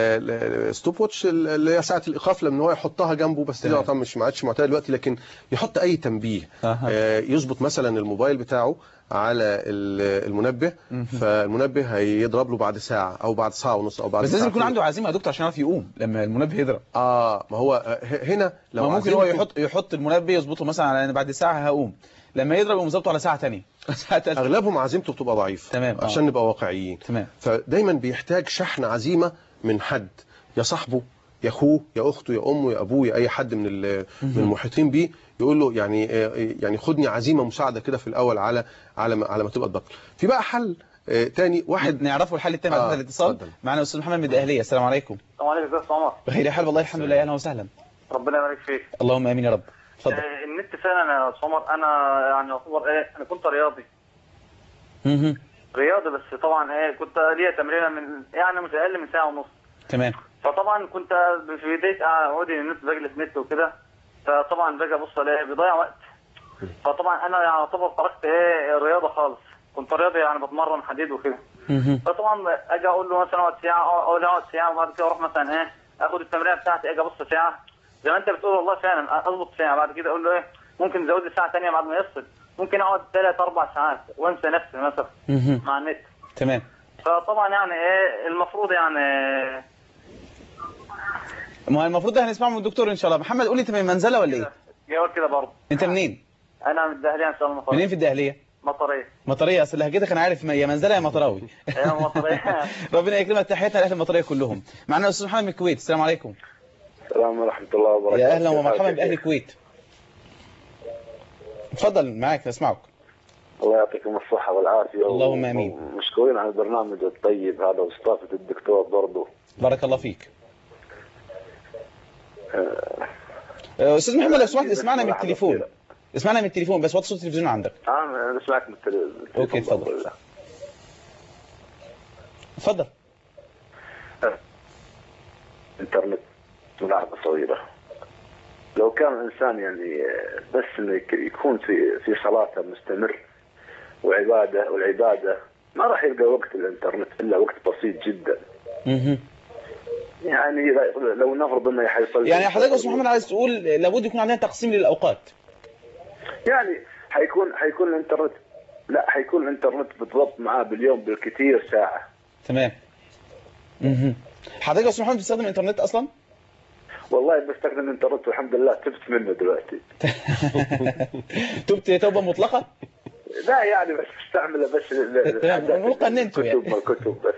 S3: الستوب واتش اللي هي ساعه الايقاف لما هو يحطها جنبه بس دي
S9: تمام.
S3: طبعا مش ما عادش معتاد دلوقتي لكن يحط اي تنبيه
S9: أها.
S3: آه، يظبط مثلا الموبايل بتاعه على ال- المنبه فالمنبه هيضرب له بعد ساعه او بعد ساعه ونص او بعد
S9: بس لازم
S3: ساعتين.
S9: يكون عنده عزيمه يا دكتور عشان يعرف يقوم لما المنبه يضرب
S3: اه ما هو آه، ه- هنا لو
S9: ما ممكن
S3: عايزين
S9: هو
S3: نكون-
S9: يحط يحط المنبه يظبطه مثلا على ان بعد ساعه هقوم لما يضرب يقوم ظابطه على ساعه ثانيه ساعه ثالثه
S3: اغلبهم عزيمته بتبقى ضعيفه
S9: تمام، آه.
S3: عشان نبقى واقعيين
S9: تمام
S3: فدايما بيحتاج شحن عزيمه من حد يا صاحبه يا اخوه يا اخته يا امه يا ابوه يا اي حد من ال- من المحيطين بيه يقول له يعني آه، يعني خدني عزيمه مساعده كده في الاول على على ما على ما تبقى تبطل في بقى حل آه، تاني واحد
S9: نعرفه الحل التاني بعد
S3: آه،
S9: هذا الاتصال
S3: اتفضل.
S9: معنا استاذ محمد من الاهليه السلام عليكم
S15: السلام عليكم ازيك يا عمر
S9: بخير يا حال والله الحمد لله اهلا وسهلا
S15: ربنا يبارك فيك
S9: اللهم امين يا رب اتفضل
S15: آه، النت فعلا يا أستاذ عمر انا يعني يعتبر ايه انا كنت رياضي
S9: مهم.
S15: رياضي بس طبعا ايه كنت ليا تمرينه من يعني مش اقل من ساعه ونص
S9: تمام
S15: فطبعا كنت في بدايه عودي النت بجلس نت وكده فطبعا باجي ابص الاقي بيضيع وقت فطبعا انا يعني يعتبر تركت ايه الرياضه خالص كنت رياضي يعني بتمرن حديد وكده فطبعا اجي اقول له مثلا اقعد ساعه اقول له اقعد ساعه وبعد كده اروح مثلا ايه اخد التمرين بتاعتي اجي ابص ساعه زي ما انت بتقول والله فعلا اظبط ساعه بعد كده اقول له ايه ممكن تزود لي ساعه ثانيه بعد ما يفصل ممكن اقعد ثلاث اربع ساعات وانسى نفسي مثلا
S9: مهم.
S15: مع النت
S9: تمام
S15: فطبعا يعني ايه المفروض يعني
S9: ما هو المفروض ده هنسمعه من الدكتور ان شاء الله محمد قول لي انت من منزله ولا ايه
S15: جواب كده برضه
S9: انت منين
S15: انا من الدهليه ان شاء الله
S9: منين في الدهليه
S15: مطريه
S9: مطريه اصل لهجتك انا عارف يا منزله يا مطراوي
S15: يا مطريه
S9: ربنا يكرمك تحياتنا لاهل المطريه كلهم معنا الاستاذ محمد من الكويت السلام عليكم
S16: السلام ورحمة الله وبركاته
S9: يا اهلا ومرحبا باهل الكويت اتفضل معاك اسمعك
S16: الله يعطيكم الصحة والعافية
S9: اللهم آمين.
S16: مشكورين على البرنامج الطيب هذا واستضافة الدكتور برضه
S9: بارك الله فيك آه، استاذ محمد لو سمحت اسمعنا من التليفون اسمعنا من التليفون بس وطي صوت التلفزيون عندك
S16: أنا بسمعك من التل- التليفون
S9: اوكي اتفضل اتفضل
S16: الانترنت ملاحظة صغيرة لو كان الانسان يعني بس انه يك- يكون في في صلاته مستمر وعباده والعباده ما راح يلقى وقت الانترنت الا وقت بسيط جدا
S9: مهم.
S16: يعني لو نفرض انه حيصلي
S9: يعني حضرتك يا استاذ محمد عايز تقول لابد يكون عندنا تقسيم للاوقات
S16: يعني حيكون حيكون الانترنت لا حيكون الانترنت بالضبط معاه باليوم بالكثير ساعه
S9: تمام مهم. حضرتك يا استاذ محمد بتستخدم الانترنت اصلا
S16: والله بستخدم الانترنت والحمد لله تبت منه دلوقتي
S9: تبت توبه مطلقه
S16: لا يعني بس بستعمله بس ل- ل-
S9: تمام،
S16: للحاجات
S9: نقول قننته يعني.
S16: الكتب الكتب بس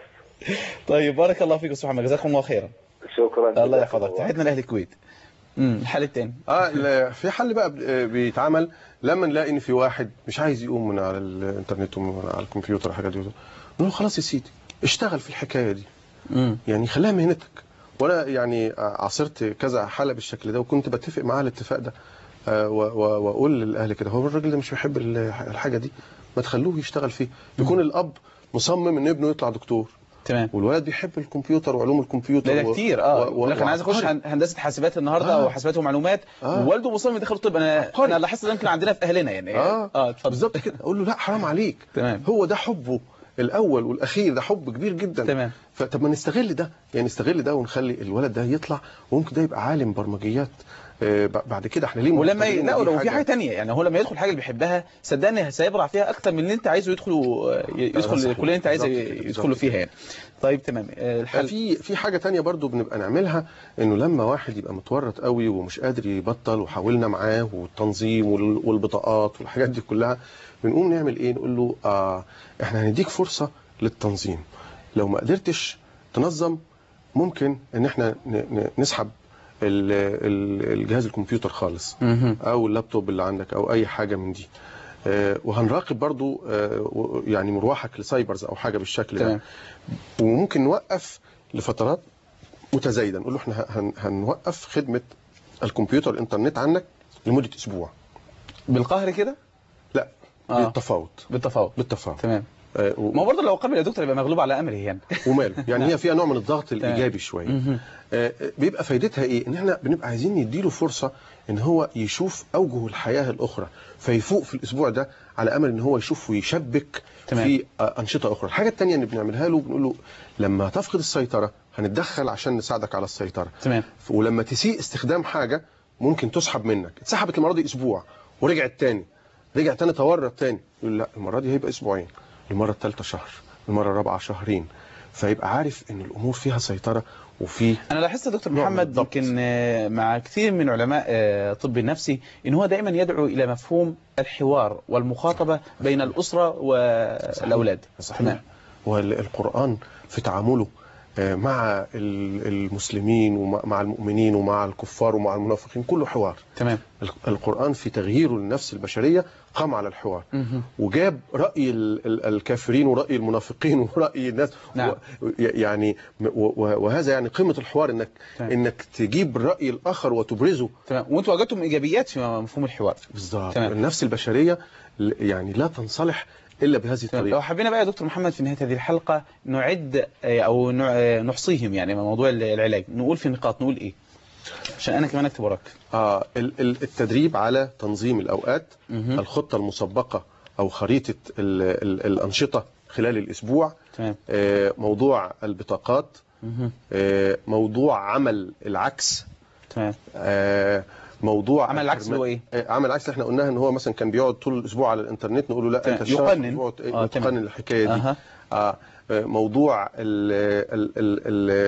S9: طيب بارك الله فيك يا استاذ محمد جزاكم الله خيرا
S16: شكرا
S9: الله يحفظك تحياتنا لاهل الكويت امم الحل الثاني
S3: اه لا، في حل بقى ب- آه، بيتعمل لما نلاقي ان في واحد مش عايز يقوم من على الانترنت ومن على الكمبيوتر الحاجات دي نقول له خلاص يا سيدي اشتغل في الحكايه دي يعني خليها مهنتك وانا يعني عاصرت كذا حاله بالشكل ده وكنت بتفق معاه الاتفاق ده آه، و- و- واقول للاهل كده هو الراجل ده مش بيحب ال- الحاجه دي ما تخلوه يشتغل فيه يكون الاب مصمم ان ابنه يطلع دكتور
S9: تمام
S3: والولد بيحب الكمبيوتر وعلوم الكمبيوتر
S9: لا ده
S3: و-
S9: كتير اه
S3: و- و-
S9: لكن عايز اخش
S3: وعبقري.
S9: هن- هندسه حاسبات النهارده
S3: آه.
S9: او حاسبات ومعلومات
S3: آه.
S9: ووالده مصمم يدخل طب انا انا لاحظت ده يمكن عندنا في اهلنا يعني
S3: اه
S9: اه اتفضل
S3: بالظبط كده اقول له لا حرام عليك
S9: تمام
S3: هو ده حبه الاول والاخير ده حب كبير جدا
S9: تمام
S3: فطب ما نستغل ده يعني نستغل ده ونخلي الولد ده يطلع وممكن ده يبقى عالم برمجيات آه، ب- بعد كده احنا ليه
S9: ولما
S3: معتبرين
S9: لا
S3: إن دي
S9: لو في حاجه تانية يعني هو لما يدخل حاجه اللي بيحبها صدقني هيبرع فيها اكتر من اللي انت عايزه يدخل يدخل
S3: صحيح.
S9: الكليه اللي انت عايزه
S3: بالظبط كده،
S9: يدخله
S3: بالظبط
S9: فيها يعني طيب تمام آه، الحل
S3: في في حاجه تانية برضو بنبقى نعملها انه لما واحد يبقى متورط قوي ومش قادر يبطل وحاولنا معاه والتنظيم وال- والبطاقات والحاجات دي كلها بنقوم نعمل ايه نقول له آه احنا هنديك فرصه للتنظيم لو ما قدرتش تنظم ممكن ان احنا ن- ن- نسحب ال- ال- الجهاز الكمبيوتر خالص
S9: مهم.
S3: او اللابتوب اللي عندك او اي حاجه من دي آه، وهنراقب برضو آه، و- يعني مروحك لسايبرز او حاجه بالشكل ده
S9: تمام.
S3: وممكن نوقف لفترات متزايده نقول له احنا هن- هنوقف خدمه الكمبيوتر الانترنت عنك لمده اسبوع
S9: بالقهر كده
S3: لا
S9: آه.
S3: بالتفاوض
S9: بالتفاوض
S3: بالتفاوض
S9: تمام
S3: آه، و-
S9: ما هو برضه لو قبل يا دكتور يبقى مغلوب على امره يعني
S3: وماله يعني
S9: نعم.
S3: هي فيها نوع من الضغط الايجابي شويه
S9: مهم.
S3: آه، بيبقى فايدتها ايه ان احنا بنبقى عايزين نديله فرصه ان هو يشوف اوجه الحياه الاخرى فيفوق في الاسبوع ده على امل ان هو يشوف ويشبك
S9: تمام.
S3: في آه، انشطه اخرى الحاجه الثانيه اللي بنعملها له بنقول له لما تفقد السيطره هنتدخل عشان نساعدك على السيطره
S9: تمام
S3: ولما تسيء استخدام حاجه ممكن تسحب منك اتسحبت المره دي اسبوع ورجعت تاني رجع تاني تورط تاني يقول لا المره دي هيبقى اسبوعين المره الثالثه شهر المره الرابعه شهرين فيبقى عارف ان الامور فيها سيطره وفي
S9: انا لاحظت يا دكتور
S3: نوع من
S9: محمد
S3: الضبط.
S9: يمكن آه، مع كثير من علماء آه، الطب النفسي ان هو دائما يدعو الى مفهوم الحوار والمخاطبه بين الاسره والاولاد
S3: صحيح والقرآن في تعامله آه، مع ال- المسلمين ومع المؤمنين ومع الكفار ومع المنافقين كله حوار
S9: تمام
S3: ال- القرآن في تغييره للنفس البشرية قام على الحوار وجاب رأي ال- ال- الكافرين ورأي المنافقين ورأي الناس
S9: نعم.
S3: و- يعني و- و- وهذا يعني قمة الحوار انك
S9: تمام.
S3: انك تجيب الرأي الآخر وتبرزه
S9: تمام وانتوا وجدتم ايجابيات في مفهوم الحوار
S3: بالظبط
S9: تمام.
S3: النفس البشرية ل- يعني لا تنصلح إلا بهذه
S9: تمام.
S3: الطريقة
S9: لو حبينا بقى يا دكتور محمد في نهايه هذه الحلقه نعد آه، او نع- آه، نحصيهم يعني موضوع العلاج نقول في نقاط نقول ايه عشان انا كمان اكتب وراك
S3: آه ال- ال- التدريب على تنظيم الأوقات
S9: مهم.
S3: الخطة المسبقة أو خريطة ال ال الأنشطة خلال الأسبوع
S9: تمام
S3: آه موضوع البطاقات
S9: مهم.
S3: آه موضوع عمل العكس
S9: تمام
S3: آه موضوع
S9: عمل العكس
S3: الحرمان-
S9: هو إيه؟
S3: آه عمل العكس اللي احنا قلناها ان هو مثلا كان بيقعد طول الاسبوع على الانترنت نقول له لا
S9: تمام.
S3: انت اشتغل في
S9: يقنن.
S3: الأسبوع،
S9: آه،
S3: تقنن
S9: تمام.
S3: الحكايه دي
S9: أها.
S3: آه آه، موضوع ال ال ال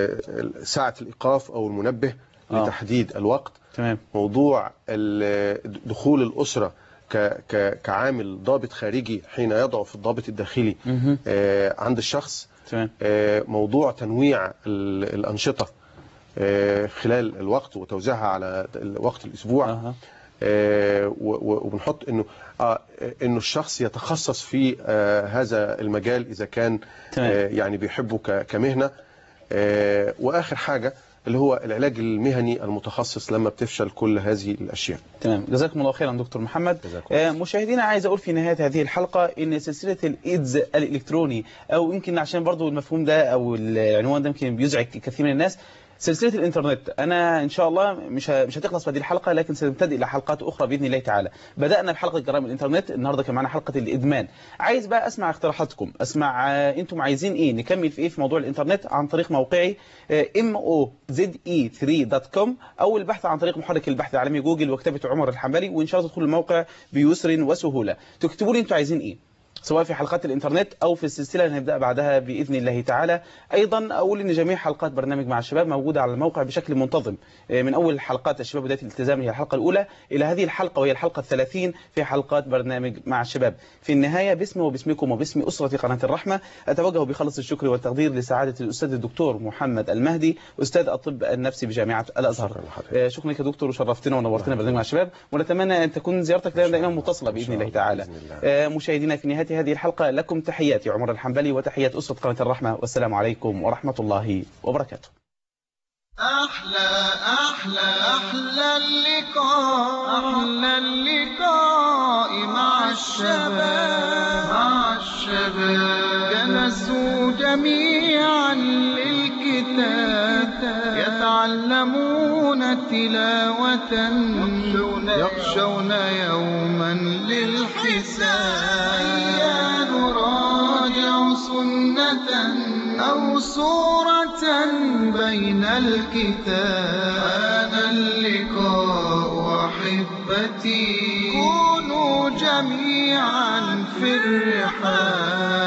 S3: ال ال ساعه الايقاف او المنبه
S9: آه.
S3: لتحديد الوقت
S9: تمام
S3: موضوع ال- دخول الأسرة ك- ك- كعامل ضابط خارجي حين يضعف الضابط الداخلي
S9: مهم.
S3: آه، عند الشخص
S9: تمام
S3: آه، موضوع تنويع ال- الأنشطة آه، خلال الوقت وتوزيعها على ال- وقت الأسبوع
S9: أها.
S3: آه، و- و- وبنحط انه آه، انه الشخص يتخصص في آه، هذا المجال اذا كان
S9: تمام.
S3: آه، يعني بيحبه ك- كمهنه آه، واخر حاجه اللي هو العلاج المهني المتخصص لما بتفشل كل هذه الاشياء
S9: تمام جزاكم الله خيرا دكتور محمد آه، مشاهدينا عايز اقول في نهايه هذه الحلقه ان سلسله الايدز الالكتروني او يمكن عشان برضو المفهوم ده او العنوان ده يمكن بيزعج كثير من الناس سلسله الانترنت انا ان شاء الله مش ه- مش هتخلص في هذه الحلقه لكن سنبتدئ الى حلقات اخرى باذن الله تعالى بدانا بحلقه جرائم الانترنت النهارده كان معانا حلقه الادمان عايز بقى اسمع اقتراحاتكم اسمع آه، انتم عايزين ايه نكمل في ايه في موضوع الانترنت عن طريق موقعي ام او زد اي 3 دوت كوم او البحث عن طريق محرك البحث العالمي جوجل وكتابه عمر الحنبلي وان شاء الله تدخلوا الموقع بيسر وسهوله تكتبوا لي انتم عايزين ايه سواء في حلقات الانترنت او في السلسله اللي هنبدا بعدها باذن الله تعالى ايضا اقول ان جميع حلقات برنامج مع الشباب موجوده على الموقع بشكل منتظم آه، من اول حلقات الشباب بدايه الالتزام هي الحلقه الاولى الى هذه الحلقه وهي الحلقه الثلاثين في حلقات برنامج مع الشباب في النهايه باسمي وباسمكم وباسم اسره قناه الرحمه اتوجه بخلص الشكر والتقدير لسعاده الاستاذ الدكتور محمد المهدي استاذ الطب النفسي بجامعه الازهر آه، شكرا لك يا دكتور وشرفتنا ونورتنا برنامج مع الشباب ونتمنى ان تكون زيارتك لنا دائما متصله باذن الله تعالى آه، مشاهدينا في نهايه هذه الحلقه لكم تحياتي عمر الحنبلي وتحيات اسره قناه الرحمه والسلام عليكم ورحمه الله وبركاته
S1: أحلى أحلى أحلى اللقاء أحلى اللقاء مع الشباب مع الشباب جلسوا جميعا للكتاب يتعلمون تلاوة يخشون يوما للحساب هيا نراجع سنة أو صورة بين الكتاب هذا اللقاء أحبتي كونوا جميعا في الرحاب